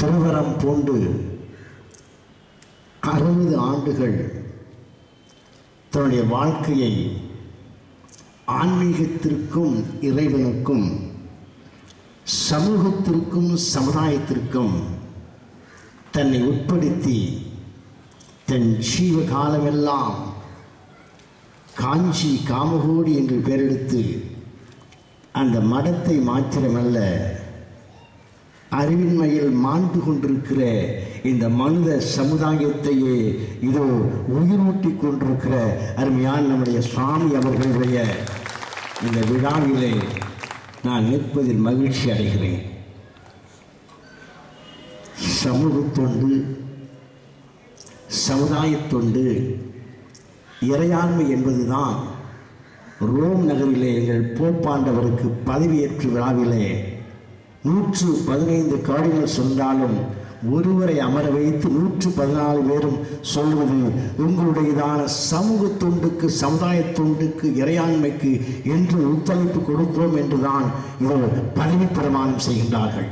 திருவரம் பூண்டு அறுபது ஆண்டுகள் தன்னுடைய வாழ்க்கையை ஆன்மீகத்திற்கும் இறைவனுக்கும் சமூகத்திற்கும் சமுதாயத்திற்கும் தன்னை உட்படுத்தி தன் ஜீவ காலமெல்லாம் காஞ்சி காமகோடி என்று பெயரெடுத்து அந்த மடத்தை மாத்திரமல்ல அறிவின்மையில் மாண்டு கொண்டிருக்கிற இந்த மனித சமுதாயத்தையே இதோ உயிரூட்டி கொண்டிருக்கிற அருமையான நம்முடைய சுவாமி அவர்களுடைய இந்த விழாவிலே நான் நிற்பதில் மகிழ்ச்சி அடைகிறேன் சமூகத் தொண்டு சமுதாயத் தொண்டு இறையாண்மை என்பதுதான் ரோம் நகரிலே எங்கள் போப்பாண்டவருக்கு பதவியேற்று விழாவிலே நூற்று பதினைந்து காடிகள் சொன்னாலும் ஒருவரை அமர வைத்து நூற்று பதினாலு பேரும் சொல்வது உங்களுடையதான சமூக தொண்டுக்கு சமுதாய தொண்டுக்கு இறையாண்மைக்கு என்று ஒத்துழைப்பு கொடுப்போம் என்றுதான் இதோ பதவி பிரமாணம் செய்கின்றார்கள்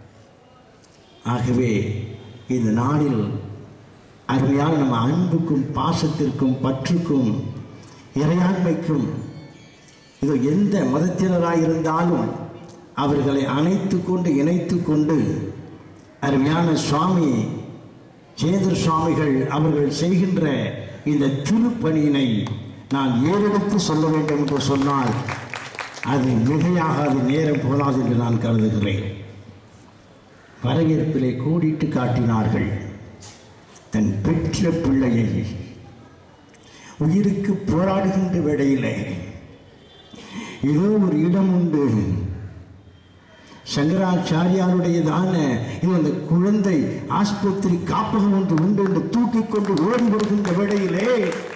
ஆகவே இந்த நாளில் அருமையான நம்ம அன்புக்கும் பாசத்திற்கும் பற்றுக்கும் இறையாண்மைக்கும் இது எந்த மதத்தினராக இருந்தாலும் அவர்களை அணைத்து கொண்டு இணைத்து கொண்டு அருமையான சுவாமி ஜெயேந்திர சுவாமிகள் அவர்கள் செய்கின்ற இந்த திருப்பணியினை நான் ஏறெடுத்து சொல்ல வேண்டும் என்று சொன்னால் அது மிகையாகாது நேரம் போதாது என்று நான் கருதுகிறேன் வரவேற்பிலே கோடிட்டு காட்டினார்கள் தன் பெற்ற பிள்ளையை உயிருக்கு போராடுகின்ற வேளையிலே ஏதோ ஒரு இடம் உண்டு சங்கராச்சாரியாருடையதான இது அந்த குழந்தை ஆஸ்பத்திரி காப்பகம் ஒன்று உண்டு என்று தூக்கிக் கொண்டு ஓடி வருகின்ற வேளையிலே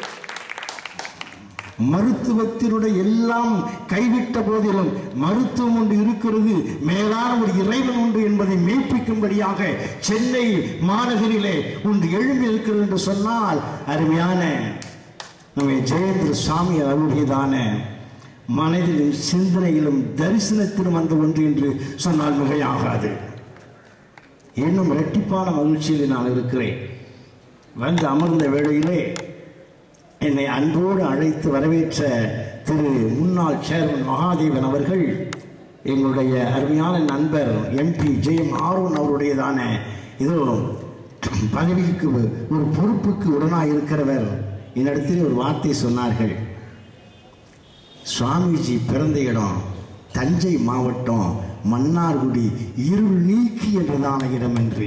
மருத்துவத்தினுடைய எல்லாம் கைவிட்ட போதிலும் மருத்துவம் ஒன்று இருக்கிறது மேலான ஒரு இறைவன் உண்டு என்பதை மெய்ப்பிக்கும்படியாக சென்னை மாநகரிலே ஒன்று எழும்பி இருக்கிறது என்று சொன்னால் அருமையான நம்ம ஜெயேந்திர சாமி அவருடையதான மனதிலும் சிந்தனையிலும் தரிசனத்திலும் வந்த ஒன்று என்று சொன்னால் மிகையாகாது இன்னும் இரட்டிப்பான மகிழ்ச்சியில் நான் இருக்கிறேன் வந்து அமர்ந்த வேளையிலே என்னை அன்போடு அழைத்து வரவேற்ற திரு முன்னாள் சேர்மன் மகாதேவன் அவர்கள் எங்களுடைய அருமையான நண்பர் எம்பி ஜெயம் ஆரோன் அவருடையதான இதோ பதவிக்கு ஒரு பொறுப்புக்கு உடனாக இருக்கிறவர் என்னிடத்தில் ஒரு வார்த்தை சொன்னார்கள் சுவாமிஜி பிறந்த இடம் தஞ்சை மாவட்டம் மன்னார்குடி இருள் நீக்கி என்றதான இடம் என்று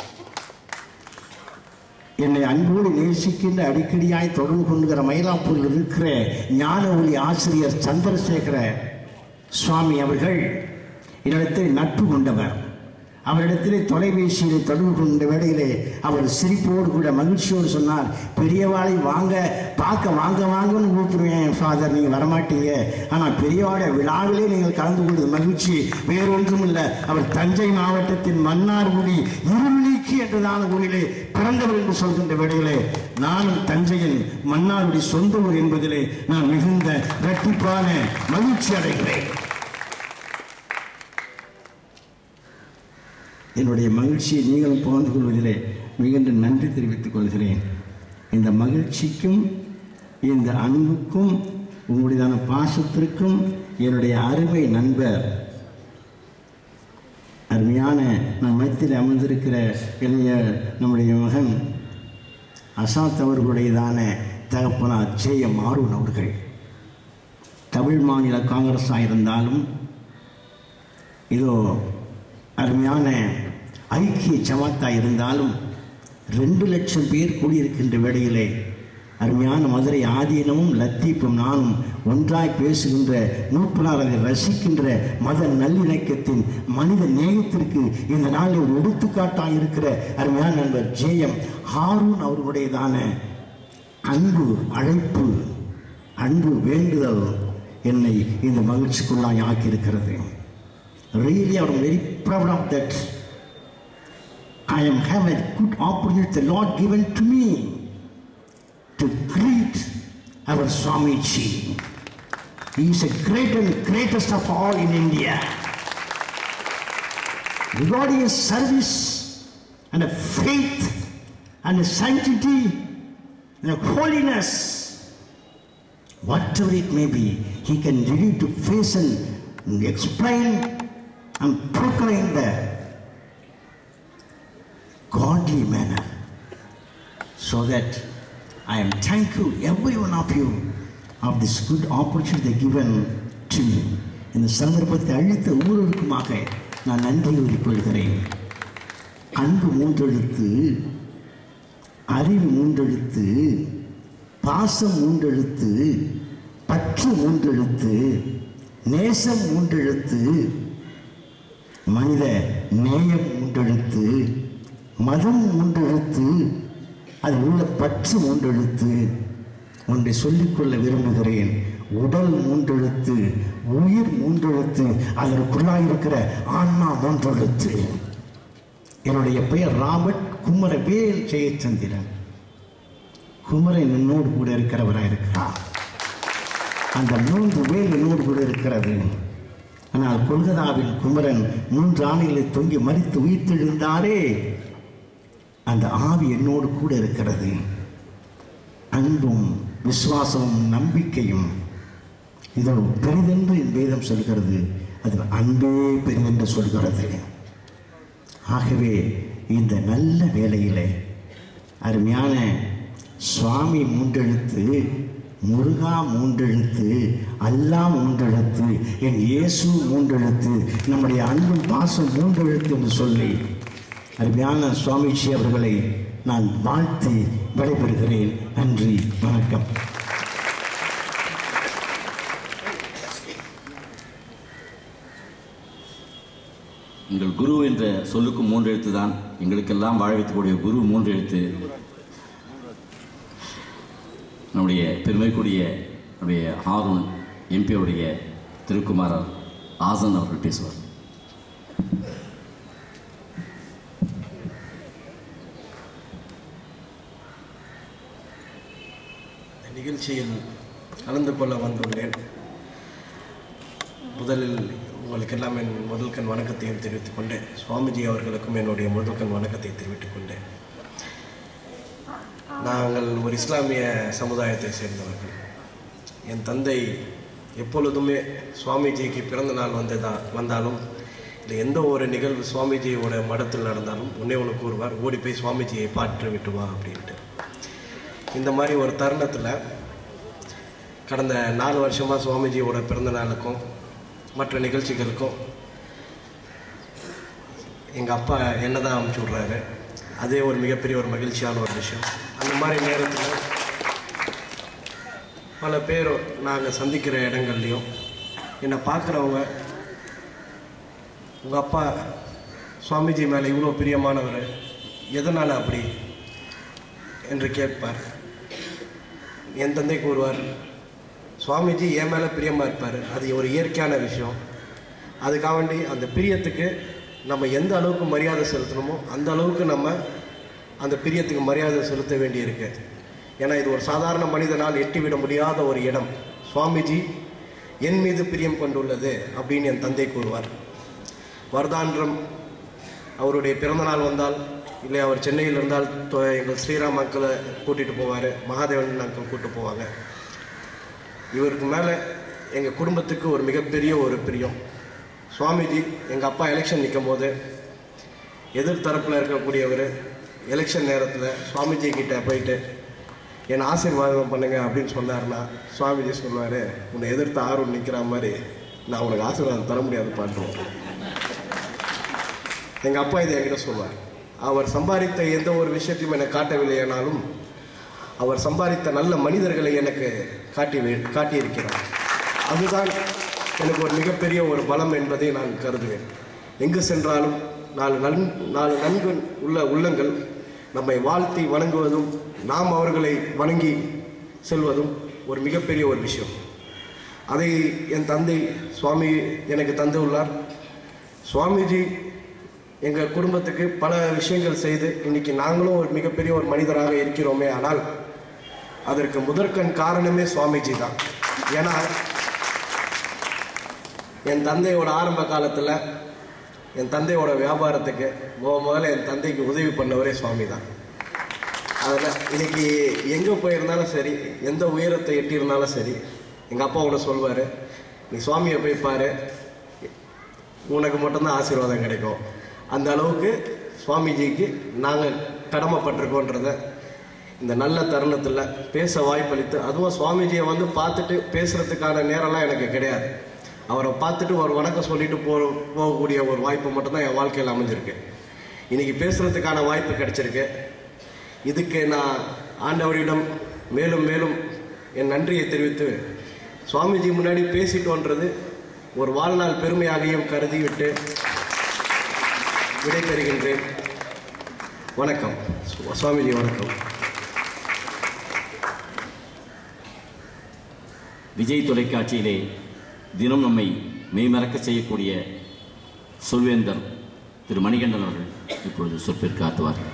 என்னை அன்போடு நேசிக்கின்ற அடிக்கடியாய் தொடர்பு கொண்டுகிற மயிலாப்பூரில் இருக்கிற ஞான ஒளி ஆசிரியர் சந்திரசேகர சுவாமி அவர்கள் என்னிடத்தில் நட்பு கொண்டவர் அவரிடத்திலே தொலைபேசியிலே தொடர்பு கொண்ட வேளையிலே அவர் சிரிப்போடு கூட மகிழ்ச்சியோடு சொன்னார் பெரியவாளை வாங்க பார்க்க வாங்க வாங்கன்னு கூப்பிடுவேன் ஃபாதர் நீங்கள் வரமாட்டீங்க ஆனால் பெரியவாட விழாவிலே நீங்கள் கலந்து கொண்டது மகிழ்ச்சி வேறொன்றும் இல்லை அவர் தஞ்சை மாவட்டத்தின் மன்னார்குடி இருள் நீக்கி என்றதான ஊரிலே பிறந்தவர் என்று சொல்கின்ற வேளையிலே நானும் தஞ்சையின் மன்னார்குடி சொந்த ஊர் என்பதிலே நான் மிகுந்த இரட்டிப்பான மகிழ்ச்சி அடைகிறேன் என்னுடைய மகிழ்ச்சியை நீங்களும் பகிர்ந்து கொள்வதிலே மிகுந்த நன்றி தெரிவித்துக் கொள்கிறேன் இந்த மகிழ்ச்சிக்கும் இந்த அன்புக்கும் உங்களுடையதான பாசத்திற்கும் என்னுடைய அருமை நண்பர் அருமையான நம் மத்தியில் அமர்ந்திருக்கிற இளைய நம்முடைய மகன் அசாத் அவர்களுடையதான தகப்பனார் ஜே எம் ஆரூன் அவர்கள் தமிழ் மாநில காங்கிரஸாக இருந்தாலும் இதோ அருமையான ஐக்கிய ஜமாத்தா இருந்தாலும் ரெண்டு லட்சம் பேர் கூடியிருக்கின்ற வேளையிலே அருமையான மதுரை ஆதீனமும் லத்தீப்பும் நானும் ஒன்றாய் பேசுகின்ற நூற்றாளரை ரசிக்கின்ற மத நல்லிணக்கத்தின் மனித நேயத்திற்கு இந்த நாளில் ஒரு எடுத்துக்காட்டாக இருக்கிற அருமையான நண்பர் ஜேஎம் ஹாரூன் அவர்களுடையதான அன்பு அழைப்பு அன்பு வேண்டுதல் என்னை இந்த மகிழ்ச்சிக்குள்ளாய் ஆக்கியிருக்கிறது really I'm very proud of that. I am have a good opportunity the Lord given to me to greet our Swamiji. He is a great and greatest of all in India. Regarding his service and a faith and a sanctity and a holiness. Whatever it may be, he can ready to face and explain and proclaim the godly manner. So that I am thank you, every one of you, of this good opportunity given to me. இந்த சந்தர்ப்பத்தை அழித்த ஒவ்வொருவருக்குமாக நான் நன்றி கூறிக்கொள்கிறேன் அன்பு மூன்றெழுத்து அறிவு மூன்றெழுத்து பாசம் மூன்றெழுத்து பற்று மூன்றெழுத்து நேசம் மூன்றெழுத்து மனித நேயம் மூன்றெழுத்து மதம் மூன்றெழுத்து அது உள்ள பற்று மூன்றெழுத்து ஒன்றை சொல்லிக்கொள்ள விரும்புகிறேன் உடல் மூன்றெழுத்து உயிர் மூன்றெழுத்து அதற்குள்ளாயிருக்கிற ஆன்மா மூன்றெழுத்து என்னுடைய பெயர் ராபர்ட் குமரவேல் ஜெயச்சந்திரன் குமரன் என்னோடு கூட இருக்கிறவராக இருக்கிறார் அந்த மூன்று வேல் என்னோடு கூட இருக்கிறது ஆனால் கொல்கதாவில் குமரன் மூன்று ஆணைகளை தொங்கி மறித்து உயிர்த்தெழுந்தாரே அந்த ஆவி என்னோடு கூட இருக்கிறது அன்பும் விசுவாசமும் நம்பிக்கையும் இதோ பெரிதென்று என் வேதம் சொல்கிறது அதில் அன்பே பெரிதென்று சொல்கிறது ஆகவே இந்த நல்ல வேளையிலே அருமையான சுவாமி மூன்றெழுத்து முருகா மூன்றெழுத்து அல்லா மூன்றெழுத்து என் இயேசு மூன்றெழுத்து நம்முடைய அன்பும் பாசம் மூன்றெழுத்து என்று சொல்லி அருமையான சுவாமிஜி அவர்களை நான் வாழ்த்தி விடைபெறுகிறேன் நன்றி வணக்கம் எங்கள் குரு என்ற சொல்லுக்கு மூன்று எழுத்து தான் எங்களுக்கெல்லாம் வாழ வைக்கக்கூடிய குரு மூன்று எழுத்து நம்முடைய பெருமைக்குரிய நம்முடைய ஹாரூன் எம்பியோடைய திருக்குமாரர் ஆசன் அவர்கள் பேசுவார் இந்த நிகழ்ச்சியில் கலந்து கொள்ள வந்துள்ளேன் முதலில் உங்களுக்கெல்லாம் என் முதல் கண் வணக்கத்தையும் தெரிவித்துக் கொண்டு சுவாமிஜி அவர்களுக்கும் என்னுடைய முதல் கண் வணக்கத்தை தெரிவித்துக் கொண்டேன் நாங்கள் ஒரு இஸ்லாமிய சமுதாயத்தை சேர்ந்தவர்கள் என் தந்தை எப்பொழுதுமே சுவாமிஜிக்கு பிறந்த நாள் வந்ததா வந்தாலும் இல்லை எந்த ஒரு நிகழ்வு சுவாமிஜியோட மடத்தில் நடந்தாலும் ஒன்றே ஒன்று கூறுவார் ஓடி போய் சுவாமிஜியை பாற்று விட்டு வா அப்படின்ட்டு இந்த மாதிரி ஒரு தருணத்தில் கடந்த நாலு வருஷமாக சுவாமிஜியோட பிறந்த நாளுக்கும் மற்ற நிகழ்ச்சிகளுக்கும் எங்கள் அப்பா என்ன தான் அமுச்சு விட்றாரு அதே ஒரு மிகப்பெரிய ஒரு மகிழ்ச்சியான ஒரு விஷயம் அந்த மாதிரி நேரத்தில் பல பேர் நாங்கள் சந்திக்கிற இடங்கள்லையும் என்னை பார்க்குறவங்க உங்கள் அப்பா சுவாமிஜி மேலே இவ்வளோ பிரியமானவர் எதனால் அப்படி என்று கேட்பார் என் தந்தை கூறுவார் சுவாமிஜி என் மேலே பிரியமாக இருப்பார் அது ஒரு இயற்கையான விஷயம் அதுக்காக வேண்டி அந்த பிரியத்துக்கு நம்ம எந்த அளவுக்கு மரியாதை செலுத்தணுமோ அந்த அளவுக்கு நம்ம அந்த பிரியத்துக்கு மரியாதை செலுத்த வேண்டியிருக்கு ஏன்னா இது ஒரு சாதாரண மனிதனால் எட்டிவிட முடியாத ஒரு இடம் சுவாமிஜி என் மீது பிரியம் கொண்டுள்ளது அப்படின்னு என் தந்தை கூறுவார் வருடாந்திரம் அவருடைய பிறந்தநாள் வந்தால் இல்லை அவர் சென்னையில் இருந்தால் தொ- எங்கள் ஸ்ரீராம் அங்கிளை கூட்டிகிட்டு போவார் மகாதேவன் அங்கிள் கூட்டிட்டு போவாங்க இவருக்கு மேலே எங்கள் குடும்பத்துக்கு ஒரு மிகப்பெரிய ஒரு பிரியம் சுவாமிஜி எங்கள் அப்பா எலெக்ஷன் நிற்கும் போது எதிர்த்தரப்பில் இருக்கக்கூடியவர் எலெக்ஷன் நேரத்தில் சுவாமிஜி கிட்ட போயிட்டு என்னை ஆசீர்வாதம் பண்ணுங்க அப்படின்னு சொன்னார்னா சுவாமிஜி சொல்லுவார் உன்னை எதிர்த்து ஆர்வம் நிற்கிற மாதிரி நான் உனக்கு ஆசீர்வாதம் தர முடியாது பாட்டுருவோம் எங்கள் அப்பா இதை என்கிட்ட சொல்வார் அவர் சம்பாதித்த எந்த ஒரு விஷயத்தையும் எனக்கு காட்டவில்லையானாலும் அவர் சம்பாதித்த நல்ல மனிதர்களை எனக்கு காட்டி வே- காட்டியிருக்கிறார் அதுதான் எனக்கு ஒரு மிகப்பெரிய ஒரு பலம் என்பதை நான் கருதுவேன் எங்கு சென்றாலும் நாலு நன் நாலு நன்கு உள்ள உள்ளங்கள் நம்மை வாழ்த்தி வணங்குவதும் நாம் அவர்களை வணங்கி செல்வதும் ஒரு மிகப்பெரிய ஒரு விஷயம் அதை என் தந்தை சுவாமி எனக்கு தந்து உள்ளார் சுவாமிஜி எங்கள் குடும்பத்துக்கு பல விஷயங்கள் செய்து இன்னைக்கு நாங்களும் ஒரு மிகப்பெரிய ஒரு மனிதராக இருக்கிறோமே ஆனால் அதற்கு முதற்கண் காரணமே சுவாமிஜி தான் ஏன்னா என் தந்தையோட ஆரம்ப காலத்தில் என் தந்தையோட வியாபாரத்துக்கு முத முதல்ல என் தந்தைக்கு உதவி பண்ணவரே சுவாமி தான் அதில் இன்னைக்கு எங்கே போயிருந்தாலும் சரி எந்த உயரத்தை எட்டியிருந்தாலும் சரி எங்கள் அப்பா உன்னை சொல்வார் நீ சுவாமியை போய் பாரு உனக்கு மட்டும்தான் ஆசீர்வாதம் கிடைக்கும் அந்த அளவுக்கு சுவாமிஜிக்கு நாங்கள் கடமைப்பட்டிருக்கோன்றத இந்த நல்ல தருணத்தில் பேச வாய்ப்பளித்து அதுவும் சுவாமிஜியை வந்து பார்த்துட்டு பேசுகிறதுக்கான நேரம்லாம் எனக்கு கிடையாது அவரை பார்த்துட்டு ஒரு வணக்கம் சொல்லிட்டு போ போகக்கூடிய ஒரு வாய்ப்பு மட்டும்தான் என் வாழ்க்கையில் அமைஞ்சிருக்கு இன்னைக்கு பேசுகிறதுக்கான வாய்ப்பு கிடைச்சிருக்கு இதுக்கு நான் ஆண்டவரிடம் மேலும் மேலும் என் நன்றியை தெரிவித்து சுவாமிஜி முன்னாடி பேசிட்டோன்றது ஒரு வாழ்நாள் பெருமையாகையும் கருதிவிட்டு விடைபெறுகின்றேன் வணக்கம் சு- சுவாமிஜி வணக்கம் விஜய் தொலைக்காட்சியிலே தினம் நம்மை மெய்மறக்க செய்யக்கூடிய சொல்வேந்தர் திரு மணிகண்டன் அவர்கள் இப்பொழுது சொற்பிற்கு ஆத்துவார்கள்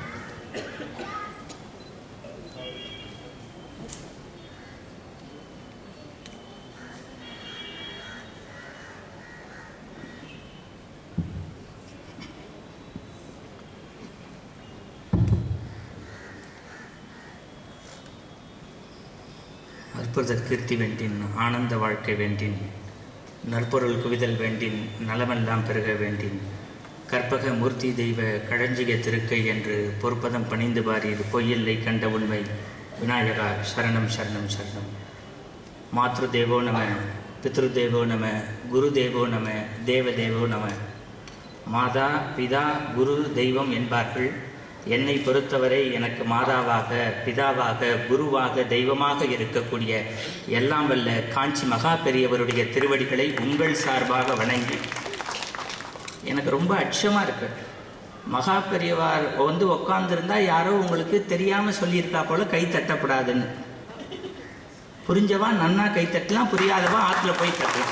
அற்புத கீர்த்தி வேண்டின் ஆனந்த வாழ்க்கை வேண்டின் நற்பொருள் குவிதல் வேண்டின் நலமெல்லாம் பெருக வேண்டின் கற்பக மூர்த்தி தெய்வ கழஞ்சிக திருக்கை என்று பொற்பதம் பணிந்து பாரீர் பொய்யில்லை கண்ட உண்மை விநாயகா சரணம் சரணம் சரணம் மாத்ரு தேவோ நம பித்ரு தேவோ நம குரு தேவோ நம தேவ தேவோ நம மாதா பிதா குரு தெய்வம் என்பார்கள் என்னை பொறுத்தவரை எனக்கு மாதாவாக பிதாவாக குருவாக தெய்வமாக இருக்கக்கூடிய எல்லாம் வல்ல காஞ்சி மகா பெரியவருடைய திருவடிகளை உங்கள் சார்பாக வணங்கி எனக்கு ரொம்ப அச்சமாக இருக்கு மகா பெரியவார் வந்து உக்காந்துருந்தா யாரோ உங்களுக்கு தெரியாமல் சொல்லியிருக்கா போல கை தட்டப்படாதுன்னு புரிஞ்சவா நன்னா கை தட்டலாம் புரியாதவா ஆற்றுல போய் தட்டலாம்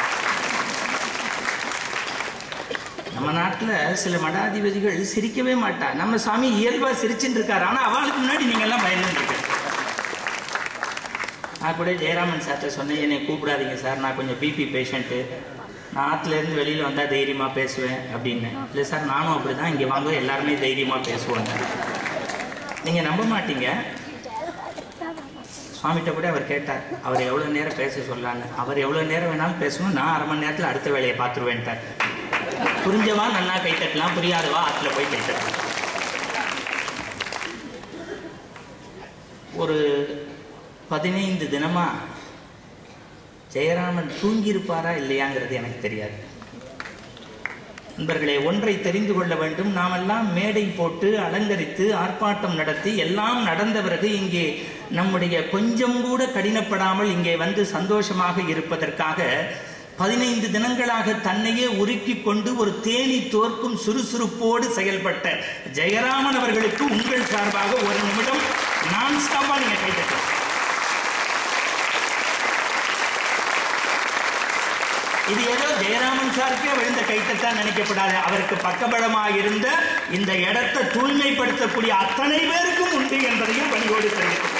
நம்ம நாட்டில் சில மடாதிபதிகள் சிரிக்கவே மாட்டா நம்ம சாமி இயல்பா சிரிச்சுட்டு இருக்காரு ஆனா அவளுக்கு முன்னாடி நீங்க எல்லாம் பயந்துட்டு இருக்க நான் கூட ஜெயராமன் சார்ட்ட சொன்னேன் என்னை கூப்பிடாதீங்க சார் நான் கொஞ்சம் பிபி பேஷண்ட்டு நான் ஆத்துல இருந்து வெளியில வந்தா தைரியமா பேசுவேன் அப்படின்னு இல்லை சார் நானும் அப்படிதான் இங்க வாங்க எல்லாருமே தைரியமா பேசுவாங்க நீங்க நம்ப மாட்டீங்க சுவாமிகிட்ட கூட அவர் கேட்டார் அவர் எவ்வளோ நேரம் பேச சொல்லான்னு அவர் எவ்வளோ நேரம் வேணாலும் பேசணும் நான் அரை மணி நேரத்தில் அடுத்த வேலையை பார்த்துருவேன்ட்டார் புரிஞ்சவா நல்லா கை தட்டலாம் புரியாதவா ஆற்றுல போய் கை தட்டலாம் ஒரு பதினைந்து தினமா ஜெயராமன் தூங்கியிருப்பாரா இல்லையாங்கிறது எனக்கு தெரியாது நண்பர்களே ஒன்றை தெரிந்து கொள்ள வேண்டும் நாமெல்லாம் மேடை போட்டு அலங்கரித்து ஆர்ப்பாட்டம் நடத்தி எல்லாம் நடந்த பிறகு இங்கே நம்முடைய கொஞ்சம் கூட கடினப்படாமல் இங்கே வந்து சந்தோஷமாக இருப்பதற்காக பதினைந்து தினங்களாக தன்னையே உருக்கிக் கொண்டு ஒரு தேனி தோற்கும் சுறுசுறுப்போடு செயல்பட்ட ஜெயராமன் அவர்களுக்கு உங்கள் சார்பாக ஒரு நிமிடம் நான் ஸ்டாப்பா நீங்க கைத்தட்டலாம் இது ஏதோ ஜெயராமன் சாருக்கே விழுந்த கைத்தத்தான் நினைக்கப்படாது அவருக்கு பக்கபலமாக இருந்த இந்த இடத்தை தூய்மைப்படுத்தக்கூடிய அத்தனை பேருக்கும் உண்டு என்பதையும் பணியோடு தெரிவித்துக்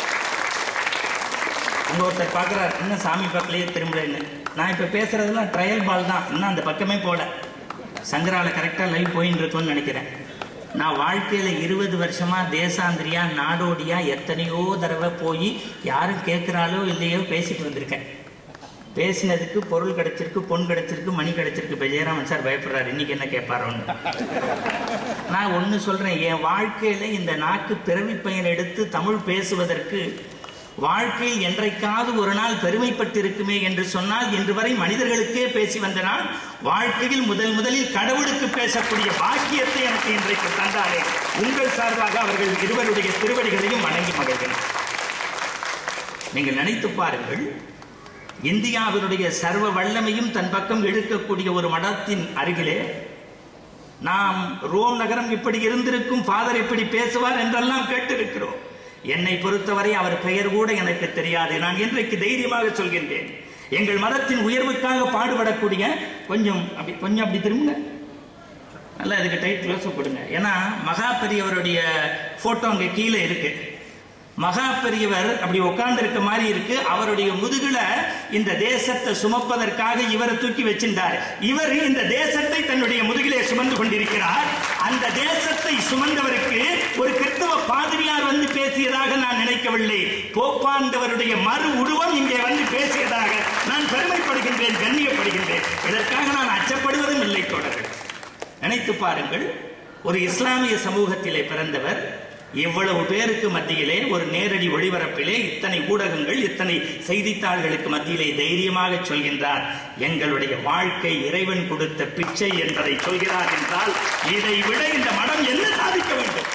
அங்க ஒருத்தர் பார்க்குறாரு இன்னும் சாமி பக்கலையே திரும்பலன்னு நான் இப்போ பேசுறதெல்லாம் ட்ரையல் பால் தான் இன்னும் அந்த பக்கமே போல சங்கரால கரெக்டாக லைவ் போயின்னு இருக்கும்னு நினைக்கிறேன் நான் வாழ்க்கையில் இருபது வருஷமா தேசாந்திரியா நாடோடியா எத்தனையோ தடவை போய் யாரும் கேட்குறாலோ இல்லையோ பேசிட்டு வந்திருக்கேன் பேசினதுக்கு பொருள் கிடைச்சிருக்கு பொன் கிடைச்சிருக்கு மணி கிடைச்சிருக்கு இப்போ ஜெயராமன் சார் பயப்படுறாரு இன்னைக்கு என்ன கேட்பாரோன்னு நான் ஒன்று சொல்றேன் என் வாழ்க்கையில இந்த நாக்கு பிறவி பெயர் எடுத்து தமிழ் பேசுவதற்கு வாழ்க்கையில் என்றைக்காவது ஒரு நாள் பெருமைப்பட்டிருக்குமே என்று சொன்னால் இன்று வரை மனிதர்களுக்கே பேசி வந்த நான் வாழ்க்கையில் முதல் முதலில் கடவுளுக்கு பேசக்கூடிய பாக்கியத்தை எனக்கு இன்றைக்கு தந்தாரே உங்கள் சார்பாக அவர்கள் இருவருடைய திருவடிகளையும் வணங்கி மகிழ்கிறேன் நீங்கள் நினைத்து பாருங்கள் இந்தியாவினுடைய சர்வ வல்லமையும் தன் பக்கம் இழுக்கக்கூடிய ஒரு மடத்தின் அருகிலே நாம் ரோம் நகரம் இப்படி இருந்திருக்கும் ஃபாதர் இப்படி பேசுவார் என்றெல்லாம் கேட்டிருக்கிறோம் என்னை பொறுத்தவரை அவர் பெயர் கூட எனக்கு தெரியாது நான் இன்றைக்கு தைரியமாக சொல்கின்றேன் எங்கள் மதத்தின் உயர்வுக்காக பாடுபடக்கூடிய கொஞ்சம் அப்படி கொஞ்சம் அப்படி திரும்புங்க நல்லா இதுக்கு டைட் க்ளோஸ் கொடுங்க ஏன்னா மகா பெரியவருடைய போட்டோ அங்கே கீழே இருக்கு மகா பெரியவர் அப்படி உட்கார்ந்து இருக்க மாதிரி இருக்கு அவருடைய முதுகுல இந்த தேசத்தை சுமப்பதற்காக இவரை தூக்கி வச்சிருந்தார் இவர் இந்த தேசத்தை தன்னுடைய முதுகிலே சுமந்து கொண்டிருக்கிறார் அந்த தேசத்தை சுமந்தவருக்கு ஒரு கிறிஸ்தவ பாதிரியார் வந்து பேசியதாக நான் நினைக்கவில்லை போப்பாண்டவருடைய மறு உருவம் இங்கே வந்து பேசியதாக நான் பெருமைப்படுகின்றேன் கண்ணியப்படுகின்றேன் இதற்காக நான் அச்சப்படுவதும் இல்லை தொடர்கள் நினைத்து பாருங்கள் ஒரு இஸ்லாமிய சமூகத்திலே பிறந்தவர் இவ்வளவு பேருக்கு மத்தியிலே ஒரு நேரடி ஒளிபரப்பிலே இத்தனை ஊடகங்கள் இத்தனை செய்தித்தாள்களுக்கு மத்தியிலே தைரியமாக சொல்கின்றார் எங்களுடைய வாழ்க்கை இறைவன் கொடுத்த பிச்சை என்பதை சொல்கிறார் என்றால் இதை விட இந்த மடம் என்ன சாதிக்க வேண்டும்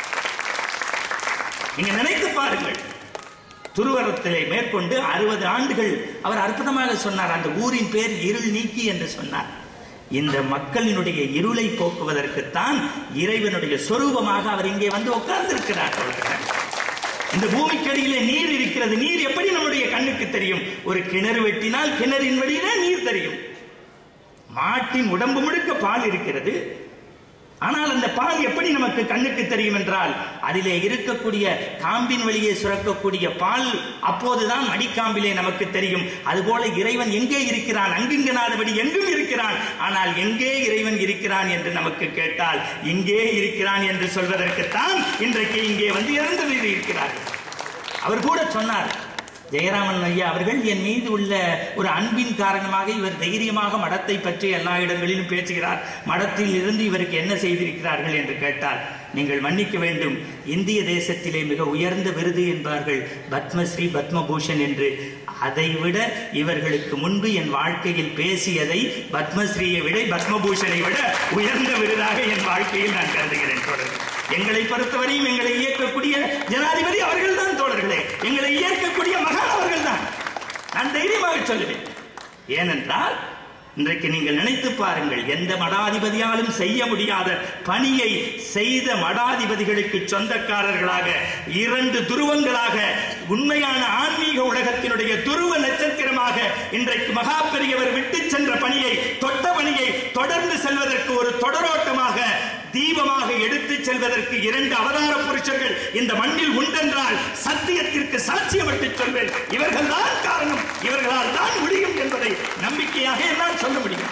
நீங்க நினைத்து பாருங்கள் துருவரத்திலே மேற்கொண்டு அறுபது ஆண்டுகள் அவர் அற்புதமாக சொன்னார் அந்த ஊரின் பேர் இருள் நீக்கி என்று சொன்னார் இந்த மக்களினுடைய இருளை போக்குவதற்குத்தான் இறைவனுடைய சொரூபமாக அவர் இங்கே வந்து உட்கார்ந்திருக்கிறார் சொல்கிறேன். இந்த பூமிக்கடியிலே நீர் இருக்கிறது நீர் எப்படி நம்முடைய கண்ணுக்கு தெரியும் ஒரு கிணறு வெட்டினால் கிணறின் வழியிலே நீர் தெரியும் மாட்டின் உடம்பு முழுக்க பால் இருக்கிறது ஆனால் அந்த பால் எப்படி நமக்கு கண்ணுக்கு தெரியும் என்றால் அதிலே இருக்கக்கூடிய காம்பின் வழியே சுரக்கக்கூடிய பால் அப்போதுதான் மடிக்காம்பிலே நமக்கு தெரியும் அதுபோல இறைவன் எங்கே இருக்கிறான் அங்கிங்கனாதபடி எங்கும் இருக்கிறான் ஆனால் எங்கே இறைவன் இருக்கிறான் என்று நமக்கு கேட்டால் இங்கே இருக்கிறான் என்று சொல்வதற்குத்தான் இன்றைக்கு இங்கே வந்து இறந்து இருக்கிறார்கள் அவர் கூட சொன்னார் ஜெயராமன் ஐயா அவர்கள் என் மீது உள்ள ஒரு அன்பின் காரணமாக இவர் தைரியமாக மடத்தை பற்றி எல்லா இடங்களிலும் பேசுகிறார் மடத்தில் இருந்து இவருக்கு என்ன செய்திருக்கிறார்கள் என்று கேட்டால் நீங்கள் மன்னிக்க வேண்டும் இந்திய தேசத்திலே மிக உயர்ந்த விருது என்பார்கள் பத்மஸ்ரீ பத்மபூஷன் என்று அதைவிட இவர்களுக்கு முன்பு என் வாழ்க்கையில் பேசியதை பத்மஸ்ரீயை விட பத்மபூஷனை விட உயர்ந்த விருதாக என் வாழ்க்கையில் நான் கருதுகிறேன் தொடர்ந்து எங்களை பொறுத்தவரையும் எங்களை இயக்கக்கூடிய ஜனாதிபதி அவர்கள் தான் தோழர்களே எங்களை இயக்கக்கூடிய மகான் அவர்கள் தான் நான் தைரியமாக சொல்லுவேன் ஏனென்றால் இன்றைக்கு நீங்கள் நினைத்து பாருங்கள் எந்த மடாதிபதியாலும் செய்ய முடியாத பணியை செய்த மடாதிபதிகளுக்கு சொந்தக்காரர்களாக இரண்டு துருவங்களாக உண்மையான ஆன்மீக உலகத்தினுடைய துருவ நட்சத்திரமாக இன்றைக்கு மகா பெரியவர் விட்டு சென்ற பணியை தொட்ட பணியை தொடர்ந்து செல்வதற்கு ஒரு தொடரோட்டமாக தீபமாக எடுத்துச் செல்வதற்கு இரண்டு அவதார புருஷர்கள் இந்த மண்ணில் உண்டென்றால் சத்தியத்திற்கு சாட்சியமிட்டு சொல்வேன் இவர்கள் தான் காரணம் இவர்களால் தான் முடியும் என்பதை நம்பிக்கையாக என்னால் சொல்ல முடியும்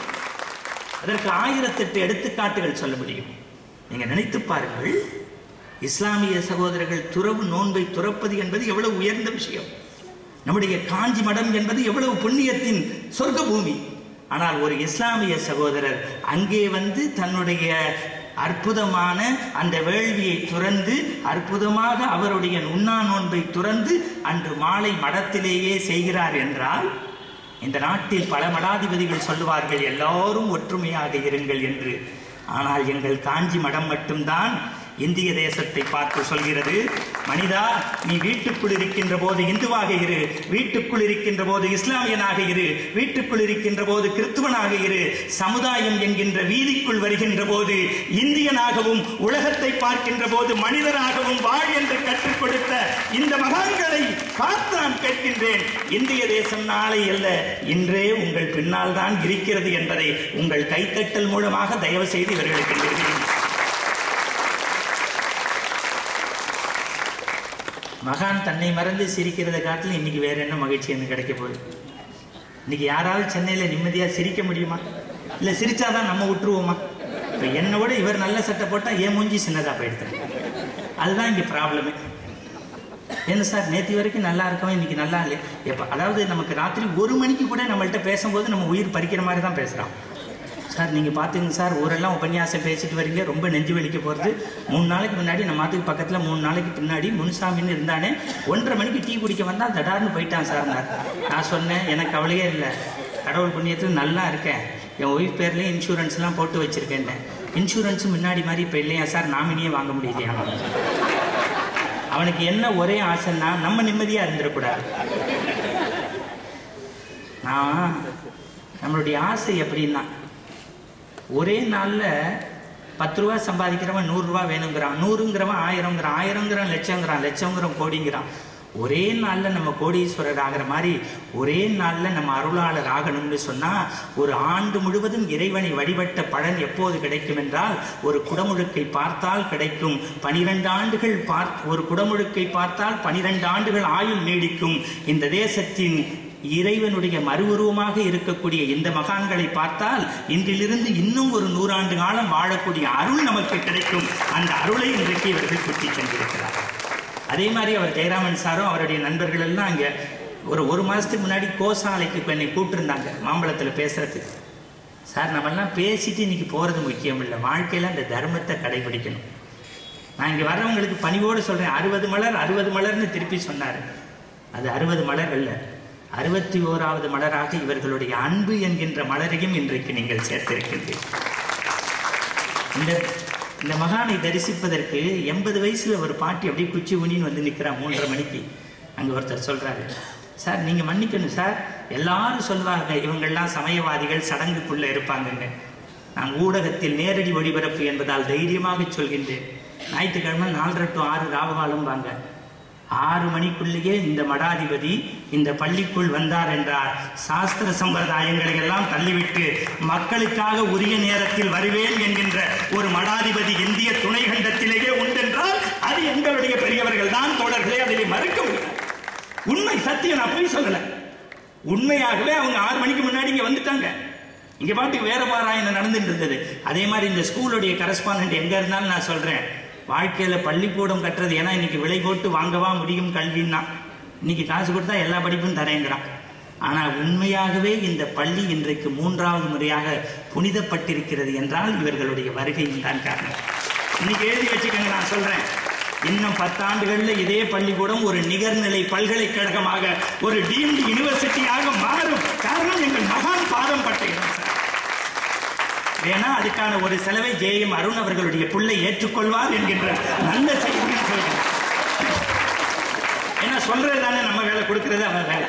அதற்கு ஆயிரத்தெட்டு எடுத்துக்காட்டுகள் சொல்ல முடியும் நீங்க நினைத்து பாருங்கள் இஸ்லாமிய சகோதரர்கள் துறவு நோன்பை துறப்பது என்பது எவ்வளவு உயர்ந்த விஷயம் நம்முடைய காஞ்சி மடம் என்பது எவ்வளவு புண்ணியத்தின் சொர்க்க பூமி ஆனால் ஒரு இஸ்லாமிய சகோதரர் அங்கே வந்து தன்னுடைய அற்புதமான அந்த வேள்வியை துறந்து அற்புதமாக அவருடைய உண்ணா நோன்பை துறந்து அன்று மாலை மடத்திலேயே செய்கிறார் என்றால் இந்த நாட்டில் பல மடாதிபதிகள் சொல்லுவார்கள் எல்லாரும் ஒற்றுமையாக இருங்கள் என்று ஆனால் எங்கள் காஞ்சி மடம் மட்டும்தான் இந்திய தேசத்தை பார்த்து சொல்கிறது மனிதா நீ வீட்டுக்குள் இருக்கின்ற போது இந்துவாக இரு வீட்டுக்குள் இருக்கின்ற போது இஸ்லாமியனாக இரு வீட்டுக்குள் இருக்கின்ற போது கிறிஸ்துவனாக இரு சமுதாயம் என்கின்ற வீதிக்குள் வருகின்ற போது இந்தியனாகவும் உலகத்தை பார்க்கின்ற போது மனிதனாகவும் வாழ் என்று கற்றுக் கொடுத்த இந்த மகான்களை பார்த்து நான் கேட்கின்றேன் இந்திய தேசம் நாளை அல்ல இன்றே உங்கள் பின்னால் தான் இருக்கிறது என்பதை உங்கள் கைத்தட்டல் மூலமாக தயவு செய்து இவர்களுக்கு நிறுவியுங்கள் மகான் தன்னை மறந்து சிரிக்கிறத காட்டிலும் இன்னைக்கு வேற என்ன மகிழ்ச்சி எனக்கு கிடைக்க போகுது இன்னைக்கு யாராவது சென்னையில நிம்மதியா சிரிக்க முடியுமா இல்ல சிரிச்சாதான் நம்ம விட்டுருவோமா இப்ப என்னை விட இவர் நல்ல சட்டை போட்டா ஏன் மூஞ்சி சின்னதா போயிடுது அதுதான் இங்க ப்ராப்ளமே என்ன சார் நேற்று வரைக்கும் நல்லா இருக்கவன் இன்னைக்கு நல்லா இல்லை எப்போ அதாவது நமக்கு ராத்திரி ஒரு மணிக்கு கூட நம்மள்ட்ட பேசும்போது நம்ம உயிர் பறிக்கிற மாதிரி தான் பேசுகிறோம் சார் நீங்கள் பார்த்துங்க சார் ஊரெல்லாம் உபன்யாசம் பேசிட்டு வரீங்க ரொம்ப நெஞ்சு வலிக்க போகிறது மூணு நாளைக்கு முன்னாடி நம்ம மாத்துக்கு பக்கத்தில் மூணு நாளைக்கு பின்னாடி முனுசாமின்னு இருந்தானே ஒன்றரை மணிக்கு டீ குடிக்க வந்தால் தடார்னு போயிட்டான் சார் நான் சொன்னேன் எனக்கு கவலையே இல்லை கடவுள் புண்ணியத்தில் நல்லா இருக்கேன் என் ஒய்ஃப் பேர்லேயும் இன்சூரன்ஸ்லாம் போட்டு வச்சுருக்கேன் இன்சூரன்ஸும் முன்னாடி மாதிரி இப்போ இல்லையா சார் நாமினியே வாங்க முடியலையா அவனுக்கு என்ன ஒரே ஆசைன்னா நம்ம நிம்மதியாக இருந்துடக்கூடாது நான் நம்மளுடைய ஆசை எப்படின்னா ஒரே நாளில் பத்து ரூபா சம்பாதிக்கிறவன் நூறுரூவா வேணுங்கிறான் நூறுங்கிறவன் ஆயிரங்கிறான் ஆயிரங்கிறான் லட்சங்கிறான் லட்சங்கிறவன் கோடிங்கிறான் ஒரே நாளில் நம்ம கோடீஸ்வரர் ஆகிற மாதிரி ஒரே நாளில் நம்ம அருளாளர் ஆகணும்னு சொன்னால் ஒரு ஆண்டு முழுவதும் இறைவனை வழிபட்ட பலன் எப்போது கிடைக்கும் என்றால் ஒரு குடமுழுக்கை பார்த்தால் கிடைக்கும் பனிரெண்டு ஆண்டுகள் பார் ஒரு குடமுழுக்கை பார்த்தால் பனிரெண்டு ஆண்டுகள் ஆயுள் நீடிக்கும் இந்த தேசத்தின் இறைவனுடைய மறுவுருவமாக இருக்கக்கூடிய இந்த மகான்களை பார்த்தால் இன்றிலிருந்து இன்னும் ஒரு நூறாண்டு காலம் வாழக்கூடிய அருள் நமக்கு கிடைக்கும் அந்த அருளை இன்றைக்கு இவர்கள் குத்தி சென்றிருக்கிறார்கள் அதே மாதிரி அவர் ஜெயராமன் சாரும் அவருடைய நண்பர்கள் எல்லாம் அங்கே ஒரு ஒரு மாதத்துக்கு முன்னாடி கோசாலைக்கு இப்போ என்னை கூப்பிட்டுருந்தாங்க மாம்பழத்தில் பேசுறதுக்கு சார் நம்மெல்லாம் பேசிட்டு இன்னைக்கு போகிறது முக்கியம் இல்லை வாழ்க்கையில் அந்த தர்மத்தை கடைபிடிக்கணும் நான் இங்கே வர்றவங்களுக்கு பணிவோடு சொல்கிறேன் அறுபது மலர் அறுபது மலர்னு திருப்பி சொன்னார் அது அறுபது மலர் அல்ல அறுபத்தி ஓராவது மலராக இவர்களுடைய அன்பு என்கின்ற மலரையும் இன்றைக்கு நீங்கள் சேர்த்திருக்கின்றீர்கள் இந்த இந்த மகானை தரிசிப்பதற்கு எண்பது வயசுல ஒரு பாட்டி அப்படியே குச்சி ஊனின்னு வந்து நிற்கிறா மூன்றரை மணிக்கு அங்கே ஒருத்தர் சொல்றாரு சார் நீங்க மன்னிக்கணும் சார் எல்லாரும் சொல்வாங்க இவங்கெல்லாம் சமயவாதிகள் சடங்குக்குள்ள இருப்பாங்கன்னு நான் ஊடகத்தில் நேரடி ஒளிபரப்பு என்பதால் தைரியமாக சொல்கின்றேன் ஞாயிற்றுக்கிழமை நாலரை டு ஆறு ராவகாலம்பாங்க ஆறு மணிக்குள்ளேயே இந்த மடாதிபதி இந்த பள்ளிக்குள் வந்தார் என்றார் சாஸ்திர சம்பிரதாயங்களை எல்லாம் தள்ளிவிட்டு மக்களுக்காக உரிய நேரத்தில் வருவேன் என்கின்ற ஒரு மடாதிபதி இந்திய துணை கண்டத்திலேயே உண்டென்றால் அது எங்களுடைய பெரியவர்கள் தான் தோழர்களே அதை மறுக்க முடியாது உண்மை சத்தியம் நான் போய் சொல்லல உண்மையாகவே அவங்க ஆறு மணிக்கு முன்னாடி இங்க வந்துட்டாங்க இங்க பாட்டுக்கு வேற பாராயணம் நடந்துட்டு இருந்தது அதே மாதிரி இந்த ஸ்கூலுடைய கரஸ்பாண்டன்ட் எங்க இருந்தாலும் நான் சொல்றேன் வாழ்க்கையில பள்ளிக்கூடம் கட்டுறது ஏன்னா இன்னைக்கு விலை போட்டு வாங்கவா முடியும் கல்வின்னா இன்னைக்கு காசு கொடுத்தா எல்லா படிப்பும் தரேங்கிறான் ஆனா உண்மையாகவே இந்த பள்ளி இன்றைக்கு மூன்றாவது முறையாக புனிதப்பட்டிருக்கிறது என்றால் இவர்களுடைய வருகையின் தான் காரணம் இன்னைக்கு எழுதி வச்சுக்கோங்க நான் சொல்றேன் இன்னும் பத்தாண்டுகள்ல இதே பள்ளிக்கூடம் ஒரு நிகர்நிலை பல்கலைக்கழகமாக ஒரு டீம்டு யூனிவர்சிட்டியாக மாறும் காரணம் எங்கள் மகான் பாதம் பட்ட இடம் சார் ஏன்னா அதுக்கான ஒரு செலவை ஜே எம் அருண் அவர்களுடைய பிள்ளை ஏற்றுக்கொள்வார் என்கின்ற நல்ல செய்தியை சொல்கிறேன் ஏன்னா சொல்றது தானே நம்ம வேலை கொடுக்கறது அவன் வேலை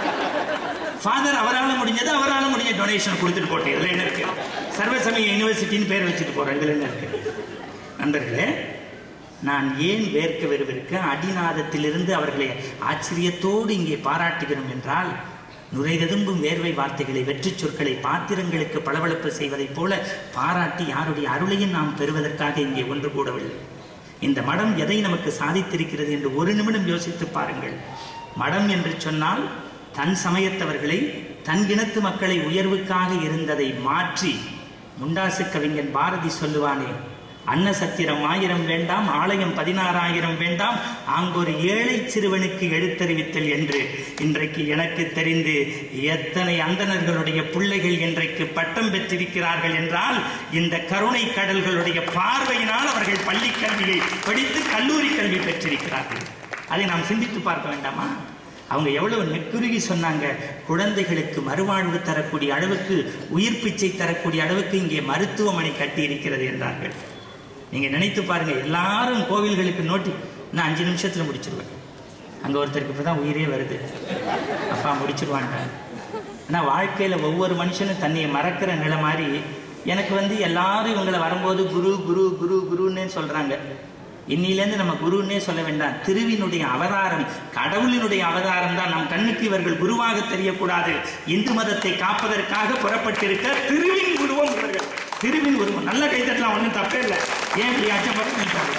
ஃபாதர் அவரால் முடிஞ்சது அவரால் முடிஞ்ச டொனேஷன் கொடுத்துட்டு போட்டு இதுல என்ன இருக்கு சர்வசமய யூனிவர்சிட்டின்னு பேர் வச்சுட்டு போறோம் இதுல என்ன இருக்கு நண்பர்களே நான் ஏன் வேர்க்க விறுவிறுக்க அடிநாதத்திலிருந்து அவர்களை ஆச்சரியத்தோடு இங்கே பாராட்டுகிறோம் என்றால் நுரைதெதும்பும் வேர்வை வார்த்தைகளை வெற்றி சொற்களை பாத்திரங்களுக்கு பளபளப்பு செய்வதைப் போல பாராட்டி யாருடைய அருளையும் நாம் பெறுவதற்காக இங்கே ஒன்று கூடவில்லை இந்த மடம் எதை நமக்கு சாதித்திருக்கிறது என்று ஒரு நிமிடம் யோசித்து பாருங்கள் மடம் என்று சொன்னால் தன் சமயத்தவர்களை தன் இனத்து மக்களை உயர்வுக்காக இருந்ததை மாற்றி முண்டாசு கவிஞன் பாரதி சொல்லுவானே அன்ன சத்திரம் ஆயிரம் வேண்டாம் ஆலயம் பதினாறாயிரம் வேண்டாம் அங்கொரு ஏழை சிறுவனுக்கு எழுத்தறிவித்தல் என்று இன்றைக்கு எனக்கு தெரிந்து எத்தனை அந்தணர்களுடைய பிள்ளைகள் இன்றைக்கு பட்டம் பெற்றிருக்கிறார்கள் என்றால் இந்த கருணை கடல்களுடைய பார்வையினால் அவர்கள் பள்ளி கல்வியை படித்து கல்லூரி கல்வி பெற்றிருக்கிறார்கள் அதை நாம் சிந்தித்து பார்க்க வேண்டாமா அவங்க எவ்வளவு நெக்குருகி சொன்னாங்க குழந்தைகளுக்கு மறுவாழ்வு தரக்கூடிய அளவுக்கு உயிர் பிச்சை தரக்கூடிய அளவுக்கு இங்கே மருத்துவமனை கட்டி இருக்கிறது என்றார்கள் நீங்க நினைத்து பாருங்க எல்லாரும் கோவில்களுக்கு நோட்டி நான் அஞ்சு நிமிஷத்துல முடிச்சிருவேன் அங்க ஒருத்தருக்கு இப்பதான் உயிரே வருது அப்பா முடிச்சிருவாங்க ஆனா வாழ்க்கையில ஒவ்வொரு மனுஷனும் தன்னை மறக்கிற நிலை மாதிரி எனக்கு வந்து எல்லாரும் இவங்களை வரும்போது குரு குரு குரு குருன்னே சொல்றாங்க இன்னிலேருந்து நம்ம குருன்னே சொல்ல வேண்டாம் திருவினுடைய அவதாரம் கடவுளினுடைய அவதாரம் தான் நம் கண்ணுக்கு இவர்கள் குருவாக தெரியக்கூடாது இந்து மதத்தை காப்பதற்காக புறப்பட்டிருக்க திருவின் உருவம் இவர்கள் திருவின் உருவம் நல்ல கைத்தட்டலாம் ஒன்றும் தப்பே இல்லை ஏன் இப்படி அச்சப்படுத்த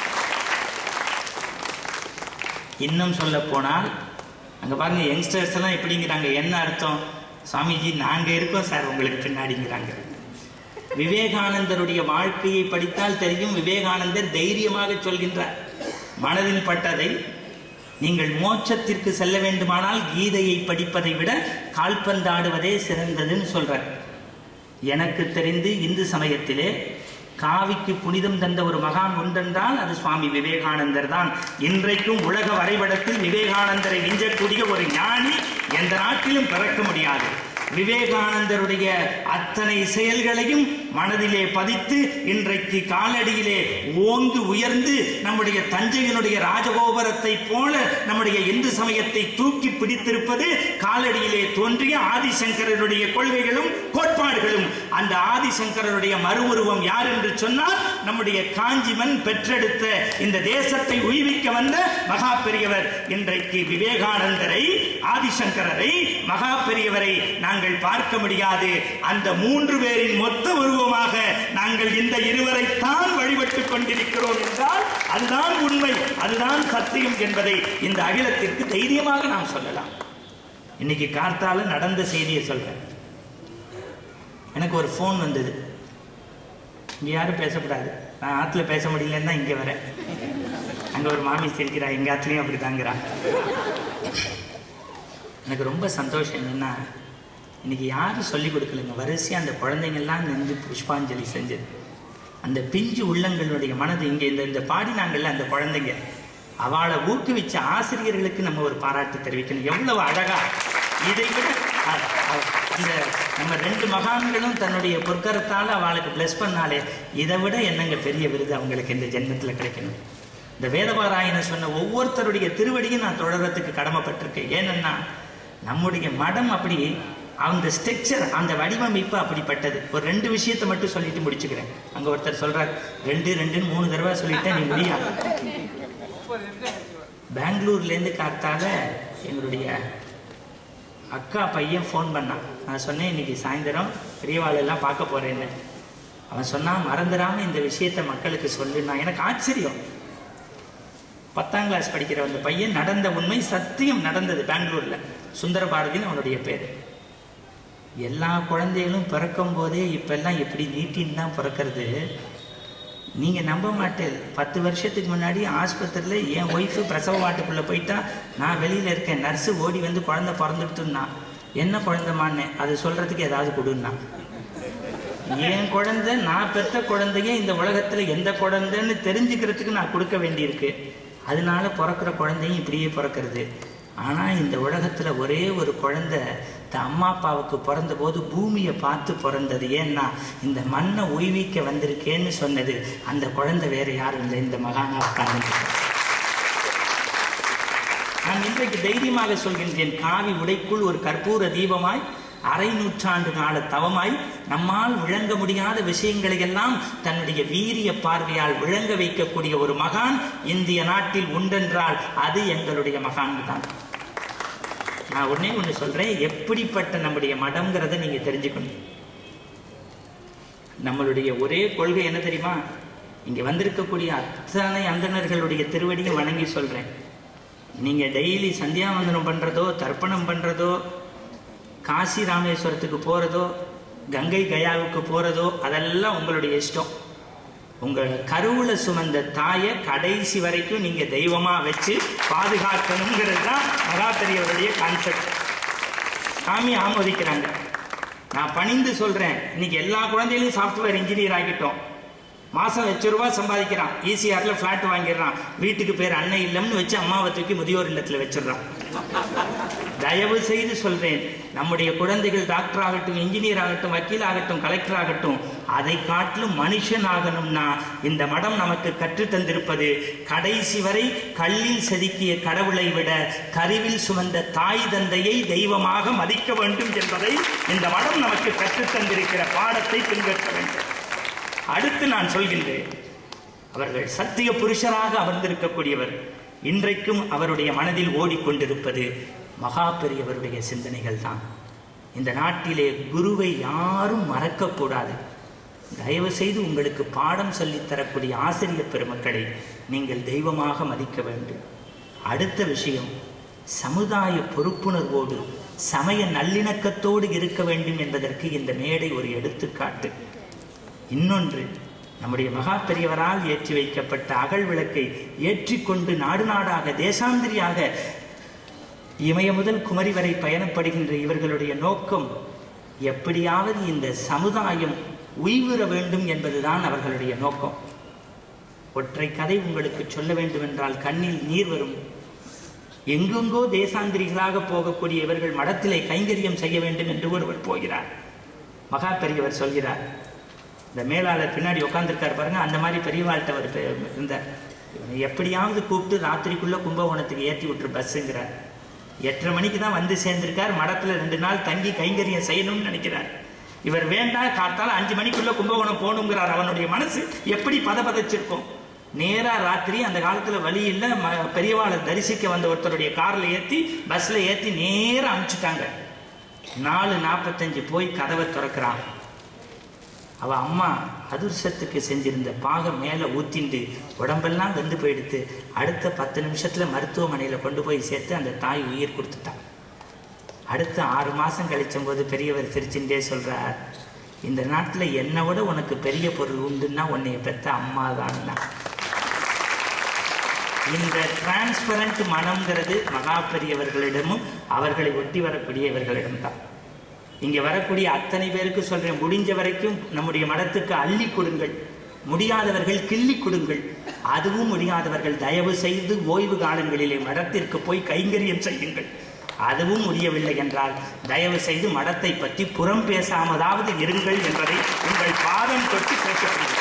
இன்னும் சொல்ல போனால் அங்க பாருங்க யங்ஸ்டர்ஸ் எல்லாம் எப்படிங்கிறாங்க என்ன அர்த்தம் சுவாமிஜி நாங்க இருக்கோம் சார் உங்களுக்கு பின்னாடிங்கிறாங்க விவேகானந்தருடைய வாழ்க்கையை படித்தால் தெரியும் விவேகானந்தர் தைரியமாக சொல்கின்றார் மனதில் பட்டதை நீங்கள் மோட்சத்திற்கு செல்ல வேண்டுமானால் கீதையை படிப்பதை விட கால்பந்தாடுவதே சிறந்ததுன்னு சொல்றார் எனக்கு தெரிந்து இந்து சமயத்திலே காவிக்கு புனிதம் தந்த ஒரு மகான் உண்டென்றால் அது சுவாமி விவேகானந்தர் தான் இன்றைக்கும் உலக வரைபடத்தில் விவேகானந்தரை விஞ்சக்கூடிய ஒரு ஞானி எந்த நாட்டிலும் பிறக்க முடியாது விவேகானந்தருடைய அத்தனை செயல்களையும் மனதிலே பதித்து இன்றைக்கு காலடியிலே ஓங்கி உயர்ந்து நம்முடைய தஞ்சையினுடைய ராஜகோபுரத்தை போல நம்முடைய இந்து சமயத்தை தூக்கி பிடித்திருப்பது காலடியிலே தோன்றிய ஆதிசங்கரருடைய கொள்கைகளும் கோட்பாடுகளும் அந்த ஆதிசங்கரருடைய மறுவுருவம் யார் என்று சொன்னால் நம்முடைய காஞ்சிமன் பெற்றெடுத்த இந்த தேசத்தை உய்விக்க வந்த மகா பெரியவர் இன்றைக்கு விவேகானந்தரை ஆதிசங்கரரை மகா பெரியவரை நாங்கள் பார்க்க முடியாது அந்த மூன்று பேரின் மொத்த உருவமாக நாங்கள் இந்த இருவரை தான் வழிபட்டுக் கொண்டிருக்கிறோம் என்றால் அதுதான் உண்மை அதுதான் சத்தியம் என்பதை இந்த அகிலத்திற்கு தைரியமாக நாம் சொல்லலாம் இன்னைக்கு கார்த்தால நடந்த செய்தியை சொல்றேன் எனக்கு ஒரு ஃபோன் வந்தது இங்க யாரும் பேசக்கூடாது நான் ஆத்துல பேச முடியலன்னு தான் இங்க வரேன் அங்க ஒரு மாமி சிரிக்கிறா எங்க ஆத்துலயும் அப்படி தாங்கிறா எனக்கு ரொம்ப சந்தோஷம் என்னன்னா இன்னைக்கு யாரும் சொல்லிக் கொடுக்கலைங்க வரிசையா அந்த குழந்தைங்கள்லாம் நின்று புஷ்பாஞ்சலி செஞ்சது அந்த பிஞ்சு உள்ளங்களுடைய மனது இங்கே இந்த இந்த பாடினாங்கல்ல அந்த குழந்தைங்க அவளை ஊக்குவிச்ச ஆசிரியர்களுக்கு நம்ம ஒரு பாராட்டு தெரிவிக்கணும் எவ்வளவு அழகா இதை விட அ- அ- இந்த நம்ம ரெண்டு மகான்களும் தன்னுடைய பொற்கரத்தால் அவளுக்கு பிளஸ் பண்ணாலே இதை விட என்னங்க பெரிய விருது அவங்களுக்கு இந்த ஜென்மத்தில் கிடைக்கணும் இந்த வேதபாராயணன் சொன்ன ஒவ்வொருத்தருடைய திருவடியும் நான் தொடர்றதுக்கு கடமைப்பட்டிருக்கேன் ஏனென்னா நம்முடைய மடம் அப்படி அந்த ஸ்ட்ரக்சர் அந்த வடிவமைப்பு அப்படிப்பட்டது ஒரு ரெண்டு விஷயத்தை மட்டும் சொல்லிட்டு முடிச்சுக்கிறேன் அங்க ஒருத்தர் சொல்றார் ரெண்டு ரெண்டுன்னு மூணு தடவை சொல்லிட்டேன் நீ முடியாது பெங்களூர்லேருந்து காத்தால எங்களுடைய அக்கா பையன் ஃபோன் பண்ணான் நான் சொன்னேன் இன்னைக்கு சாயந்தரம் பெரியவாள் எல்லாம் பார்க்க போறேன்னு அவன் சொன்னான் மறந்துடாம இந்த விஷயத்தை மக்களுக்கு சொல்லுன்னா எனக்கு ஆச்சரியம் பத்தாம் கிளாஸ் படிக்கிற அந்த பையன் நடந்த உண்மை சத்தியம் நடந்தது பெங்களூர்ல சுந்தர பாரதின்னு அவனுடைய பேர் எல்லா குழந்தைகளும் பிறக்கும் போதே இப்பெல்லாம் எப்படி நீட்டின்னு தான் பிறக்கிறது நீங்க நம்ப மாட்டேன் பத்து வருஷத்துக்கு முன்னாடி ஆஸ்பத்திரியில் என் ஒய்ஃபு பிரசவ வாட்டுக்குள்ள போயிட்டா நான் வெளியில இருக்கேன் நர்ஸு ஓடி வந்து குழந்தை பிறந்துட்டுன்னா என்ன குழந்தைமான்னு அது சொல்றதுக்கு ஏதாவது கொடுன்னா என் குழந்தை நான் பெற்ற குழந்தைய இந்த உலகத்துல எந்த குழந்தைன்னு தெரிஞ்சுக்கிறதுக்கு நான் கொடுக்க வேண்டியிருக்கு அதனால பிறக்கிற குழந்தையும் இப்படியே பிறக்கிறது ஆனா இந்த உலகத்துல ஒரே ஒரு குழந்தை தன் அம்மா அப்பாவுக்கு பிறந்த போது பூமியை பார்த்து பிறந்தது ஏன்னா இந்த மண்ணை உய்விக்க வந்திருக்கேன்னு சொன்னது அந்த குழந்தை வேற யாரும் இல்லை இந்த மகானா உட்கார்ந்து நான் இன்றைக்கு தைரியமாக சொல்கின்றேன் காவி உடைக்குள் ஒரு கற்பூர தீபமாய் அரை நூற்றாண்டு கால தவமாய் நம்மால் விளங்க முடியாத விஷயங்களை எல்லாம் தன்னுடைய வீரிய பார்வையால் விளங்க வைக்கக்கூடிய ஒரு மகான் இந்திய நாட்டில் உண்டென்றால் அது எங்களுடைய மகான் தான் நான் ஒண்ணே ஒண்ணு சொல்றேன் எப்படிப்பட்ட நம்முடைய மடம்ங்கிறத நீங்க தெரிஞ்சுக்கணும் நம்மளுடைய ஒரே கொள்கை என்ன தெரியுமா இங்க வந்திருக்கக்கூடிய அத்தனை அந்தணர்களுடைய திருவடியும் வணங்கி சொல்றேன் நீங்க டெய்லி சந்தியாவந்தனம் பண்றதோ தர்ப்பணம் பண்றதோ காசி ராமேஸ்வரத்துக்கு போறதோ கங்கை கயாவுக்கு போறதோ அதெல்லாம் உங்களுடைய இஷ்டம் உங்க கருவுல சுமந்த தாயை கடைசி வரைக்கும் நீங்க தெய்வமா வச்சு பாதுகாக்கணுங்கிறது தான் மகா பெரியவருடைய கான்செப்ட் சாமி ஆமோதிக்கிறாங்க நான் பணிந்து சொல்றேன் இன்னைக்கு எல்லா குழந்தைகளையும் சாஃப்ட்வேர் இன்ஜினியர் ஆகிட்டோம் மாசம் லட்ச ரூபா சம்பாதிக்கிறான் ஈசிஆர்ல பிளாட் வாங்கிடுறான் வீட்டுக்கு பேர் அன்னை இல்லம்னு வச்சு அம்மாவை தூக்கி முதியோர் இல்லத்துல வச்சிடுறான் தயவு செய்து சொல்றேன் நம்முடைய குழந்தைகள் டாக்டர் ஆகட்டும் இன்ஜினியர் ஆகட்டும் வக்கீல் ஆகட்டும் கலெக்டர் ஆகட்டும் அதை காட்டிலும் மனுஷன் ஆகணும்னா இந்த மடம் நமக்கு கற்றுத் தந்திருப்பது கடைசி வரை கல்லில் செதுக்கிய கடவுளை விட கருவில் சுமந்த தாய் தந்தையை தெய்வமாக மதிக்க வேண்டும் என்பதை இந்த மடம் நமக்கு கற்றுத் தந்திருக்கிற பாடத்தை பின்பற்ற வேண்டும் அடுத்து நான் சொல்கின்றேன் அவர்கள் சத்திய புருஷராக அமர்ந்திருக்கக்கூடியவர் இன்றைக்கும் அவருடைய மனதில் ஓடிக்கொண்டிருப்பது மகா பெரியவருடைய சிந்தனைகள் தான் இந்த நாட்டிலே குருவை யாரும் மறக்கக்கூடாது தயவு செய்து உங்களுக்கு பாடம் சொல்லித் தரக்கூடிய ஆசிரியர் பெருமக்களை நீங்கள் தெய்வமாக மதிக்க வேண்டும் அடுத்த விஷயம் சமுதாய பொறுப்புணர்வோடு சமய நல்லிணக்கத்தோடு இருக்க வேண்டும் என்பதற்கு இந்த மேடை ஒரு எடுத்துக்காட்டு இன்னொன்று நம்முடைய மகா பெரியவரால் ஏற்றி வைக்கப்பட்ட அகல் விளக்கை ஏற்றிக்கொண்டு நாடு நாடாக தேசாந்திரியாக இமய முதல் குமரி வரை பயணப்படுகின்ற இவர்களுடைய நோக்கம் எப்படியாவது இந்த சமுதாயம் உய்வுற வேண்டும் என்பதுதான் அவர்களுடைய நோக்கம் ஒற்றை கதை உங்களுக்கு சொல்ல வேண்டும் என்றால் கண்ணில் நீர் வரும் எங்கெங்கோ தேசாந்திரிகளாக போகக்கூடிய இவர்கள் மடத்திலே கைங்கரியம் செய்ய வேண்டும் என்று ஒருவர் போகிறார் மகா பெரியவர் சொல்கிறார் இந்த மேலாளர் பின்னாடி உட்காந்துருக்கார் பாருங்க அந்த மாதிரி பெரியவாழ்கிட்ட அவர் பெ- இருந்தார் இவனை எப்படியாவது கூப்பிட்டு ராத்திரிக்குள்ள கும்பகோணத்துக்கு ஏற்றி விட்டுரு பஸ்ஸுங்கிறார் எட்டரை மணிக்கு தான் வந்து சேர்ந்திருக்கார் மடத்துல ரெண்டு நாள் தங்கி கைங்கரியம் செய்யணும்னு நினைக்கிறார் இவர் வேண்டாம் காத்தால அஞ்சு மணிக்குள்ள கும்பகோணம் போகணுங்கிறார் அவனுடைய மனசு எப்படி பதபதச்சிருக்கும் நேரா ராத்திரி அந்த காலத்துல வழி இல்ல ம- பெரியவாளை தரிசிக்க வந்த ஒருத்தருடைய கார்ல ஏத்தி பஸ்ல ஏத்தி நேரா அனுப்பிச்சுட்டாங்க நாலு நாற்பத்தஞ்சு போய் கதவை திறக்கிறான் அவ அம்மா அதிர்ஷ்டத்துக்கு செஞ்சிருந்த பாகம் மேலே ஊத்திண்டு உடம்பெல்லாம் வெந்து போயிடுத்து அடுத்த பத்து நிமிஷத்துல மருத்துவமனையில கொண்டு போய் சேர்த்து அந்த தாய் உயிர் கொடுத்துட்டான் அடுத்த ஆறு மாசம் கழிச்சும் போது பெரியவர் சிரிச்சுட்டே சொல்றார் இந்த நாட்டுல என்னை விட உனக்கு பெரிய பொருள் உண்டுன்னா உன்னைய பெத்த அம்மா இந்த டிரான்ஸ்பரண்ட் மனம்ங்கிறது மகா பெரியவர்களிடமும் அவர்களை ஒட்டி வரக்கூடியவர்களிடம்தான் இங்க வரக்கூடிய அத்தனை பேருக்கு சொல்றேன் முடிஞ்ச வரைக்கும் நம்முடைய மடத்துக்கு அள்ளி கொடுங்கள் முடியாதவர்கள் கிள்ளி கொடுங்கள் அதுவும் முடியாதவர்கள் தயவு செய்து ஓய்வு காலங்களிலே மடத்திற்கு போய் கைங்கரியம் செய்யுங்கள் அதுவும் முடியவில்லை என்றால் தயவு செய்து மடத்தை பற்றி புறம் பேசாமதாவது இருங்கள் என்பதை உங்கள் பாதம் தொட்டு பேசப்படுகிறது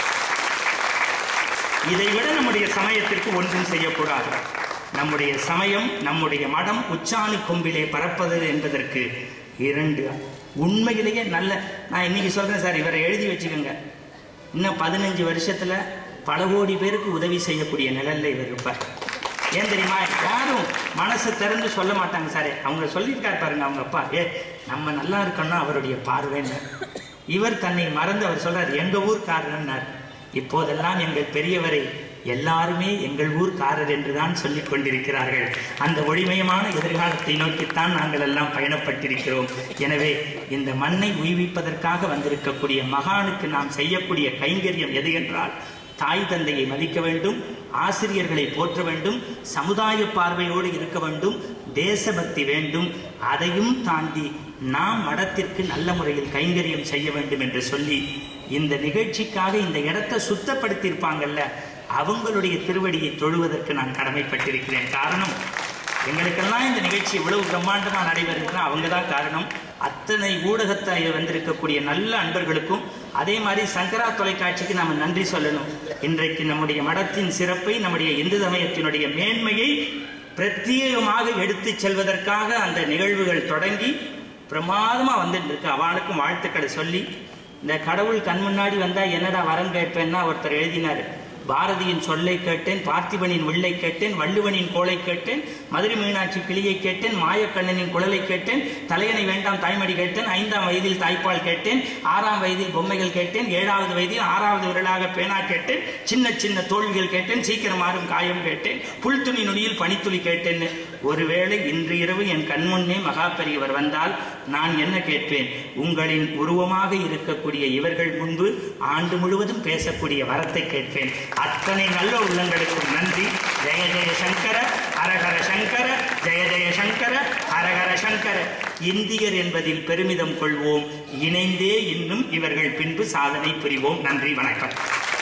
இதை விட நம்முடைய சமயத்திற்கு ஒன்றும் செய்யக்கூடாது நம்முடைய சமயம் நம்முடைய மடம் உச்சாணி கொம்பிலே பறப்பது என்பதற்கு இரண்டு உண்மையிலேயே நல்ல நான் இன்னைக்கு சொல்றேன் சார் இவரை எழுதி வச்சுக்கோங்க இன்னும் பதினஞ்சு வருஷத்துல பல கோடி பேருக்கு உதவி செய்யக்கூடிய நிழல்ல இவர் இருப்பார் ஏன் தெரியுமா யாரும் மனசை திறந்து சொல்ல மாட்டாங்க சார் அவங்க சொல்லியிருக்காரு பாருங்க அவங்க அப்பா ஏ நம்ம நல்லா இருக்கோம்னா அவருடைய பார்வைன்னு இவர் தன்னை மறந்து அவர் சொல்றார் எங்க ஊர்க்காரன்னார் இப்போதெல்லாம் எங்கள் பெரியவரை எல்லாருமே எங்கள் ஊர்க்காரர் என்றுதான் சொல்லிக் கொண்டிருக்கிறார்கள் அந்த ஒளிமயமான எதிர்காலத்தை நோக்கித்தான் நாங்கள் எல்லாம் பயணப்பட்டிருக்கிறோம் எனவே இந்த மண்ணை உய்விப்பதற்காக வந்திருக்கக்கூடிய மகானுக்கு நாம் செய்யக்கூடிய கைங்கரியம் எது என்றால் தாய் தந்தையை மதிக்க வேண்டும் ஆசிரியர்களை போற்ற வேண்டும் சமுதாய பார்வையோடு இருக்க வேண்டும் தேசபக்தி வேண்டும் அதையும் தாண்டி நாம் மடத்திற்கு நல்ல முறையில் கைங்கரியம் செய்ய வேண்டும் என்று சொல்லி இந்த நிகழ்ச்சிக்காக இந்த இடத்தை சுத்தப்படுத்தியிருப்பாங்கல்ல அவங்களுடைய திருவடியை தொழுவதற்கு நான் கடமைப்பட்டிருக்கிறேன் காரணம் எங்களுக்கெல்லாம் இந்த நிகழ்ச்சி இவ்வளவு பிரம்மாண்டமா நடைபெறுதுன்னா அவங்க தான் காரணம் அத்தனை ஊடகத்தை வந்திருக்கக்கூடிய நல்ல அன்பர்களுக்கும் அதே மாதிரி சங்கரா தொலைக்காட்சிக்கு நாம நன்றி சொல்லணும் இன்றைக்கு நம்முடைய மடத்தின் சிறப்பை நம்முடைய இந்து சமயத்தினுடைய மேன்மையை பிரத்யேகமாக எடுத்துச் செல்வதற்காக அந்த நிகழ்வுகள் தொடங்கி பிரமாதமா வந்துட்டு இருக்கு அவளுக்கும் வாழ்த்துக்களை சொல்லி இந்த கடவுள் கண் முன்னாடி வந்தா என்னடா வரம் கேட்பேன்னா ஒருத்தர் எழுதினாரு பாரதியின் சொல்லை கேட்டேன் பார்த்திபனின் வில்லை கேட்டேன் வள்ளுவனின் கோலை கேட்டேன் மதுரை மீனாட்சி கிளியை கேட்டேன் மாயக்கண்ணனின் குழலை கேட்டேன் தலையணை வேண்டாம் தாய்மடி கேட்டேன் ஐந்தாம் வயதில் தாய்ப்பால் கேட்டேன் ஆறாம் வயதில் பொம்மைகள் கேட்டேன் ஏழாவது வயதில் ஆறாவது விரலாக பேனா கேட்டேன் சின்ன சின்ன தோல்விகள் கேட்டேன் சீக்கிரம் மாறும் காயம் கேட்டேன் புல்துணி நுனியில் பனித்துளி கேட்டேன் ஒருவேளை இன்று இரவு என் கண்முன்னே மகா பெரியவர் வந்தால் நான் என்ன கேட்பேன் உங்களின் உருவமாக இருக்கக்கூடிய இவர்கள் முன்பு ஆண்டு முழுவதும் பேசக்கூடிய வரத்தை கேட்பேன் அத்தனை நல்ல உள்ளங்களுக்கும் நன்றி ஜெய ஜெய சங்கர ஹரஹர சங்கர ஜெய ஜெய சங்கர ஹரஹர சங்கர இந்தியர் என்பதில் பெருமிதம் கொள்வோம் இணைந்தே இன்னும் இவர்கள் பின்பு சாதனை புரிவோம் நன்றி வணக்கம்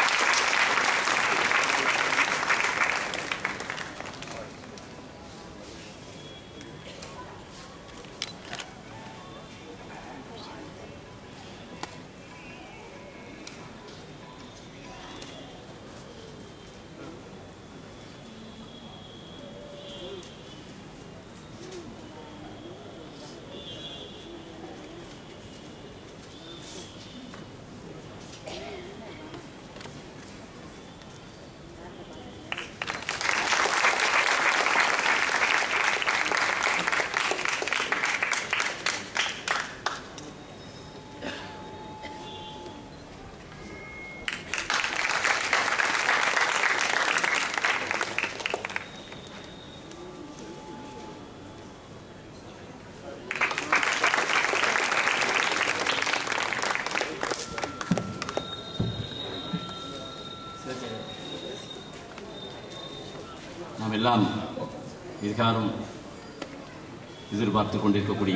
நாம் எல்லாம் இதுகாரம் எதிர்பார்த்து கொண்டிருக்கக்கூடிய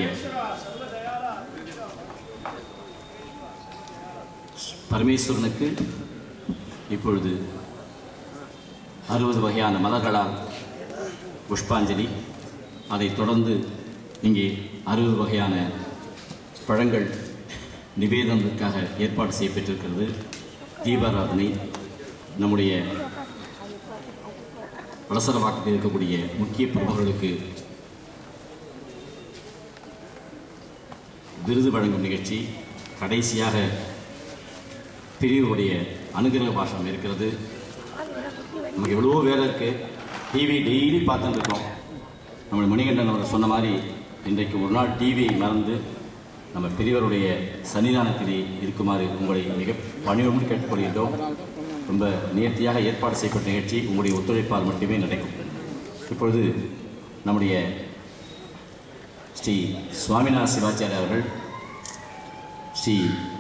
பரமேஸ்வரனுக்கு இப்பொழுது அறுபது வகையான மலர்களால் புஷ்பாஞ்சலி அதைத் தொடர்ந்து இங்கே அறுபது வகையான பழங்கள் நிவேதனத்திற்காக ஏற்பாடு செய்யப்பட்டிருக்கிறது தீபாராதனை நம்முடைய வளசரவாக்கத்தில் இருக்கக்கூடிய முக்கிய பிரமுகர்களுக்கு விருது வழங்கும் நிகழ்ச்சி கடைசியாக பிரிவுடைய அனுகிரக பாஷம் இருக்கிறது நமக்கு எவ்வளவோ வேலை இருக்குது டிவி டெய்லி பார்த்துட்டு இருக்கோம் நம்ம மணிகண்டன் அவர் சொன்ன மாதிரி இன்றைக்கு ஒரு நாள் டிவியை மறந்து நம்ம பெரியவருடைய சன்னிதானத்திலே இருக்குமாறு உங்களை மிக பணிவுடன் கேட்டுக்கொள்கின்றோம் ரொம்ப நேர்த்தியாக ஏற்பாடு செய்யப்பட்ட நிகழ்ச்சி உங்களுடைய ஒத்துழைப்பால் மட்டுமே நடக்கும் இப்பொழுது நம்முடைய ஸ்ரீ சுவாமிநாத சிவாச்சாரிய அவர்கள் ஸ்ரீ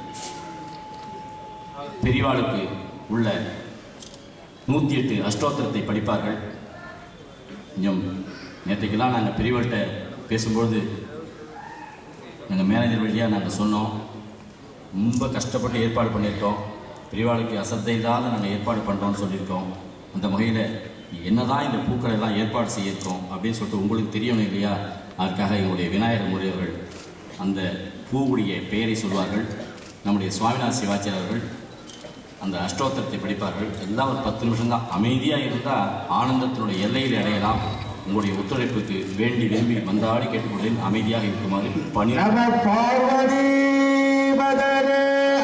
பெரிவாளுக்கு உள்ள நூற்றி எட்டு அஷ்டோத்திரத்தை படிப்பார்கள் கொஞ்சம் நேற்றைக்கெல்லாம் நாங்கள் பெரியவர்கிட்ட பேசும்பொழுது எங்கள் மேனேஜர் வழியாக நாங்கள் சொன்னோம் ரொம்ப கஷ்டப்பட்டு ஏற்பாடு பண்ணியிருக்கோம் பெரியவாளுக்கு அசத்தை இல்லாத நாங்கள் ஏற்பாடு பண்ணுறோம்னு சொல்லியிருக்கோம் அந்த வகையில் என்னதான் இந்த பூக்களை எல்லாம் ஏற்பாடு செய்யிருக்கோம் அப்படின்னு சொல்லிட்டு உங்களுக்கு தெரியணும் இல்லையா அதற்காக எங்களுடைய விநாயகர் முறையவர்கள் அந்த பூவுடைய பெயரை சொல்வார்கள் நம்முடைய சுவாமிநாத சிவாச்சாரியர்கள் அந்த அஷ்டோத்திரத்தை படிப்பார்கள் எல்லாம் ஒரு பத்து நிமிஷம் தான் அமைதியாக இருந்தால் ஆனந்தத்தினுடைய எல்லையில் அடையலாம் உங்களுடைய ஒத்துழைப்புக்கு வேண்டி விரும்பி வந்தாடி கேட்டுக்கொண்டேன் அமைதியாக இருக்குமாறு பணி நம பார்வதி மதனே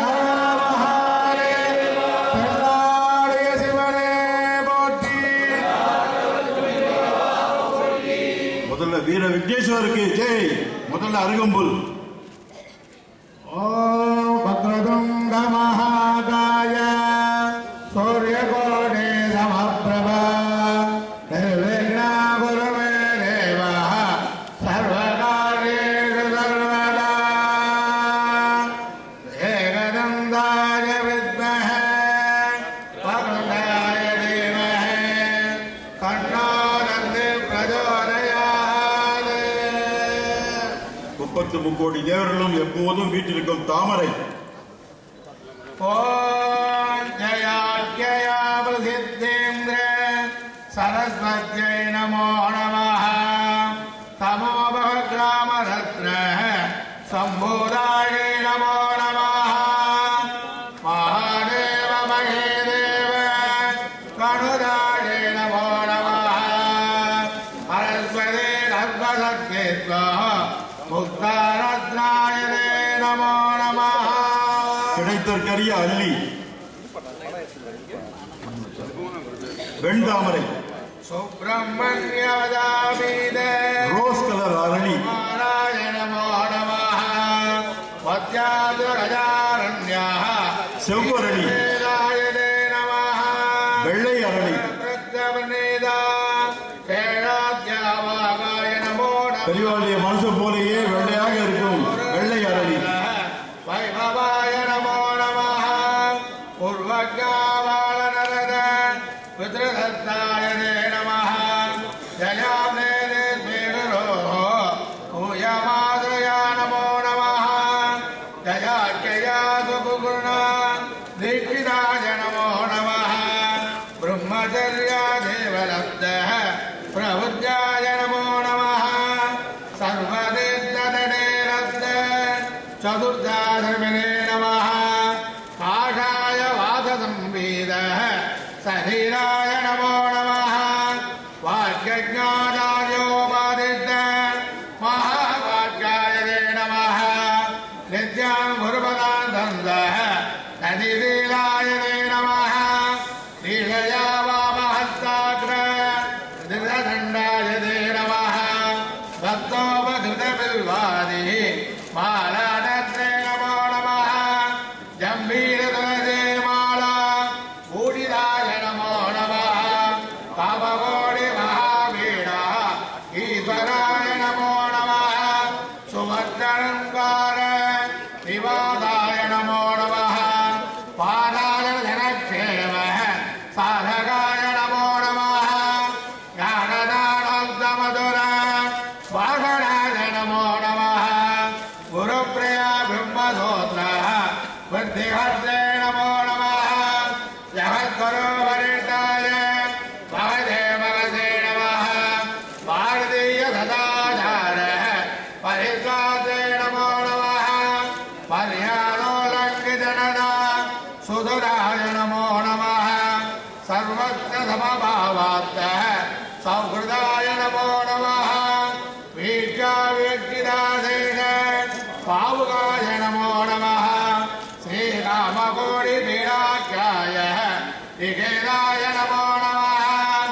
பெண்ணாடைய சிவனே போற்றி முதல்ல வீர விக்னேஸ்வருக்கு ஜெய் முதல்ல அருகம்புல் ஓம் வக்ரதுண்ட மகாகாய சூரியகோடே சமப்பிரப நிர்விக்னா குருமே தேவ சர்வகாரியேஷு சர்வதா ஏகதந்தாய வித்மஹே வக்ரதாய தீமஹே தன்னோ நந்தி பிரச்சோதயாத் முப்பத்து முக்கோடி தேவர்களும் எப்போதும் வீட்டிற்கும் தாமரை ॐ जयाज्ञया प्रसिद्धेन्द्र सरस्वत्यै नमो नमः तमोबग्रामरत्नः सम्भूतायै नमो नमः महादेव महेदेव कणुदायै नमो नमः सरस्वती गर्भसत्त्वा मुक्तारत्नाय नमो नमः கிடைத்தற்கரிய அல்லி வெண்தாமரை சுப்பிரமணியவதாமீத ரோஸ் கலர் அரளி நாராயண நமோ நமः மத்யாதுரஜாரண்யः செவ்வரளி வேலாயதே நமः வெள்ளை அரளி பிரத்யவநேதா வேளாத்யாவாகாய நமோ நமः பெரியவாளுடைய மனசு போலேயே வெள்ளையாக இருக்கும் வெள்ளை அரளி வைபவாய நமோ நமः பூர்வஜாவாளநரத பித்ருதத்தாய தே நமः ஜயாமே தேவேரோ பூயமாதயா நமோ நமः ஜயாக்கியா சுகுகுணா தீட்சிதாய நமோ நமः ब्रह्मचर्या देवलब्धः प्रबुद्धाय नमो नमः सर्वदेतदने रब्ध चतुर्दाधर्मिणे नमः काषाय वाससंवेदः शरीराय नमो नमः वाक्यज्ञाचार्योपादित महावाक्याय ते नमः नित्यां गुरुपदान्तः नदीलीलाय ते नमः लीलया वामहस्ताग्र दृढदण्डाय ते नमः भक्तोपधृतबिल्वादिः मालादत्ते नमो नमः जम्बीरतुलसे माला पूजिताय नमो नमः कामकोटिमहावीरः ईश्वराय नमो नमः सुभद्रङ्कार निवासाय नमो नमः पादाय धन सुधराय नमो नमः सर्वत्र समभावात् सौहृदाय नमो नमः वीक्षावीक्षिदासेन पावुकाय नमो नमः श्रीरामकोटिपीडाख्याय निकेताय नमो नमः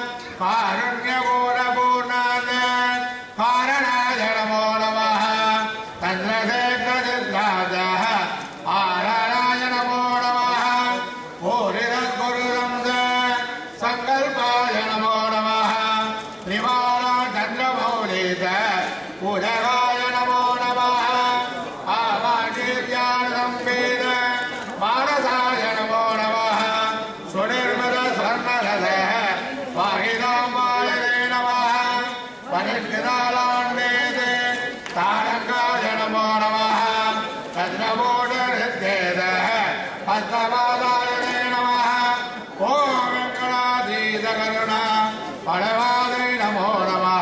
कारुण्यपूर्णपूर्णाय कारणाय नमो नमः चन्द्रशेखरसिद्धाय आराणाय नमो नमः पूरिरद्गुरुरं सङ्कल्पाय नमो नमः त्रिवाराचन्द्रमौलित पूजकाय नमो नमः आवाचीर्यानसंवेद मानसाय नमो नमः सुनिर्मल स्वर्णरथ वाहिदाम्बालये नमः परिष्कृतालान्वेद तारकाय नमो नमः चन्द्रमोडहृद्येद हस्तपादाय नमः ॐ वेङ्कटाधीशकरुणा पणवादे नमो नमः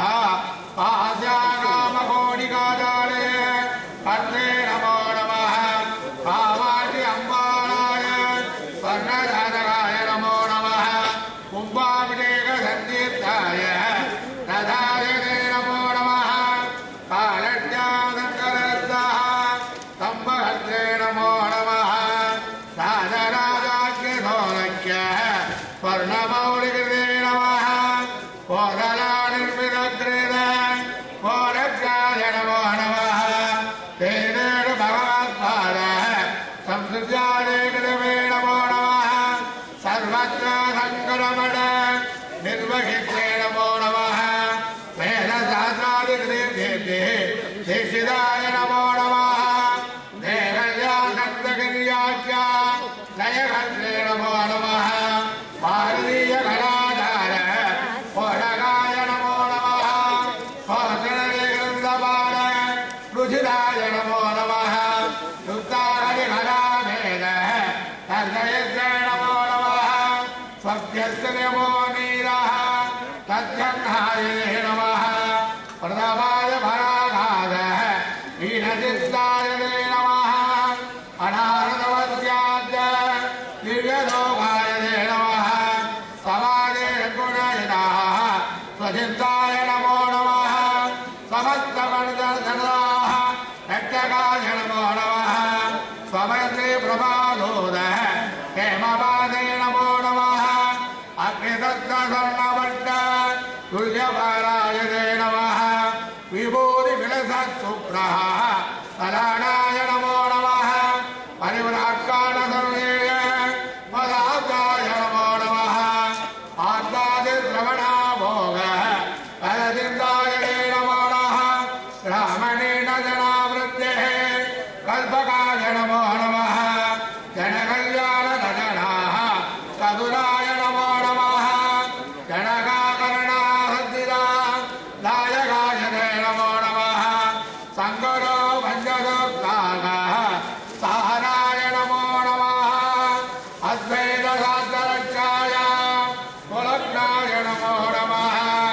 पास्यानामकोटिकाजाले पत्रे नमो नमः कामाटि अम्बालाय स्वर्णजातकाय नमो नमः कुम्भाभिषेकसन्तीर्थाय रथाय ते नमो नमः कालज्ञानकरस्ताः सम्भद्रे नमो नमः राजराजाज्ञसौलक्ष्य स्वर्णमौलिकृते नमः कोदलानिर्मितकृत कोरक्षाय नमो नमः तेनेन भगवत्पादः संसृजाले कृतमे नमो नमः सर्वत्र सङ्करमण निर्वहित्रे नमो नमः वेदशास्त्रादिकृतेभ्यः दीक्षिताय नमो नमः देहल्याकन्दगिर्याख्या लयकर्त्रे नमो नमः भारतीयकलाधार कोडकाय नमो नमः कोसननिगन्धपाण रुचिराय नमो नमः युक्ताहरिहराभेद तर्दयत्रे नमो नमः स्वभ्यस्य नमो नीरः तद्गन्धाय नमः प्रथमाय भराघातः हीनचित्ताय नमः अनारदवत्याद्य दिव्यलोकाय नमः समाजे गुणयिताः स्वचिन्ताय नमो नमः समस्तवर्धनाः रक्षकाय नमो नमः स्वमन्त्रे प्रभालोदः हेमपादे नमो नमः अग्निदत्तस्वर्णवट्ट तुल्यपाराय ते नमः विभूतिविलसत्सुप्रः कलाणाय नमो नमः परिव्राट्काणसर्वेय पदाब्दाय नमो नमः आत्मादिश्रवणाभोगः कलसिन्दाय ते नमो नमः ब्राह्मणेन जनावृत्तेः कल्पकाय नमो नमः जनकल्याणगजनाः चतुराय नमो नमः जनकाकरणाहद्दिदा दायकाय ते नमो नमः सङ्करो भञ्जसोक्तागः सहनाय नमो नमः अद्वैतशास्त्ररक्षाय कुलग्नाय नमो नमः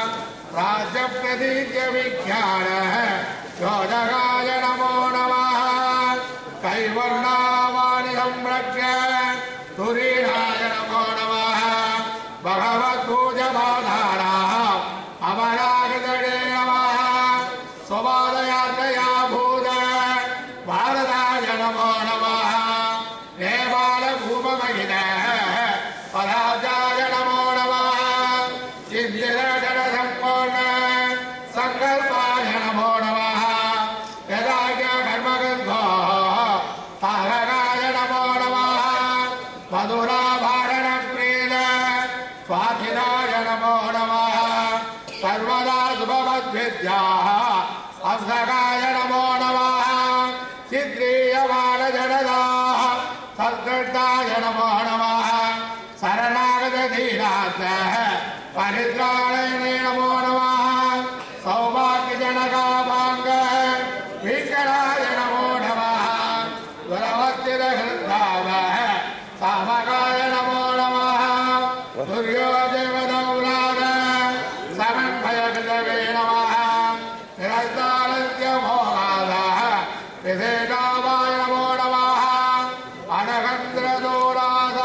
राज्यप्रतीत्यविज्ञानः योजकाय नमो नमः कैवर्णावाणि संरक्ष्य तुरीणाय नमो नमः भगवद्भूजबाधाराः अमरागदणे नमः स्वबालयात्रया भूत भारताय नमो नमः नेपालभूममहितः पराजाय नमो नमः चिन्तितजनसम्पूर्ण सङ्कल्पाय नमो नमः यदाज्ञ कर्मगन्धोः तारकाय नमो नमः मधुराभारणप्रीत स्वाधिनाय नमो नमः सर्वदा शुभवद्विद्याः अब्धकाय नमो नमः सिद्ध्रीयमानजनदाः सद्गृष्टाय नमो नमः शरणागतधीनाथः परित्राणये नमो नमः सौभाग्यजनकाभाङ्ग भीकराय नमो नमः दुरवत्तिरहृद्भावः सामकाय नमो नमः दुर्योदेवदौराद समन्वयकृतवे नमः निरस्तारस्य मोहादः विशेषावाय नमो नमः अनगन्द्रदूराद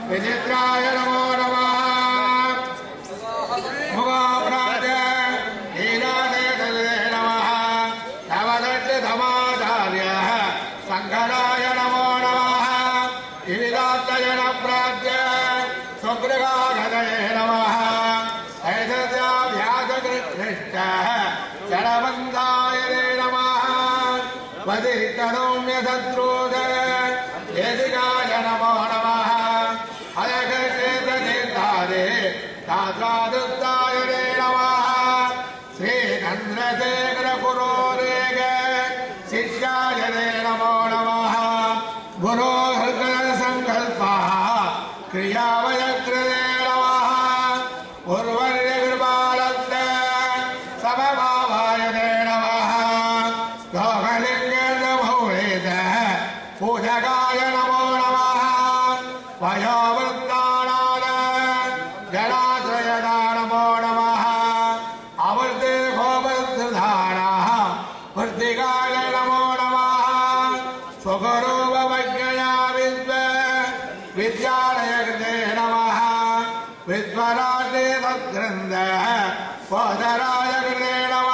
विचित्राय नमो नमः मुखाप्राज नीलादेतदे नमः नवदण्डधमाचार्यः शङ्कराय नमो नमः विविधात्तजनप्राज्य सुगृहागतये नमः ऐतद्याभ्यासकृष्टः जडबन्धाय नमः वदितरोम्यशत्रूद देशिकाय नमो नमः अयकक्षेत्रतीर्थादे दात्रादुत्ताय नमः श्रीचन्द्रशेखरपुरोरेग शिष्याय नमो नमः गुरो हृदयसङ्कल्पः क्रियावयकृते नमः उर्वर्यकृपालब्ध समभावाय नमः योगलिङ्गभौवेद पूजकाय नमो नमः वयोवृत्तानाद जलाश्रयदा नमो नमः अवृते भोवृद्धधाराः वृत्तिकाय नमो नमः स्वगुरुवज्ञया विद्व विद्यालयकृते नमः विद्वराजे तद्ग्रन्थ पोधराय कृते नमः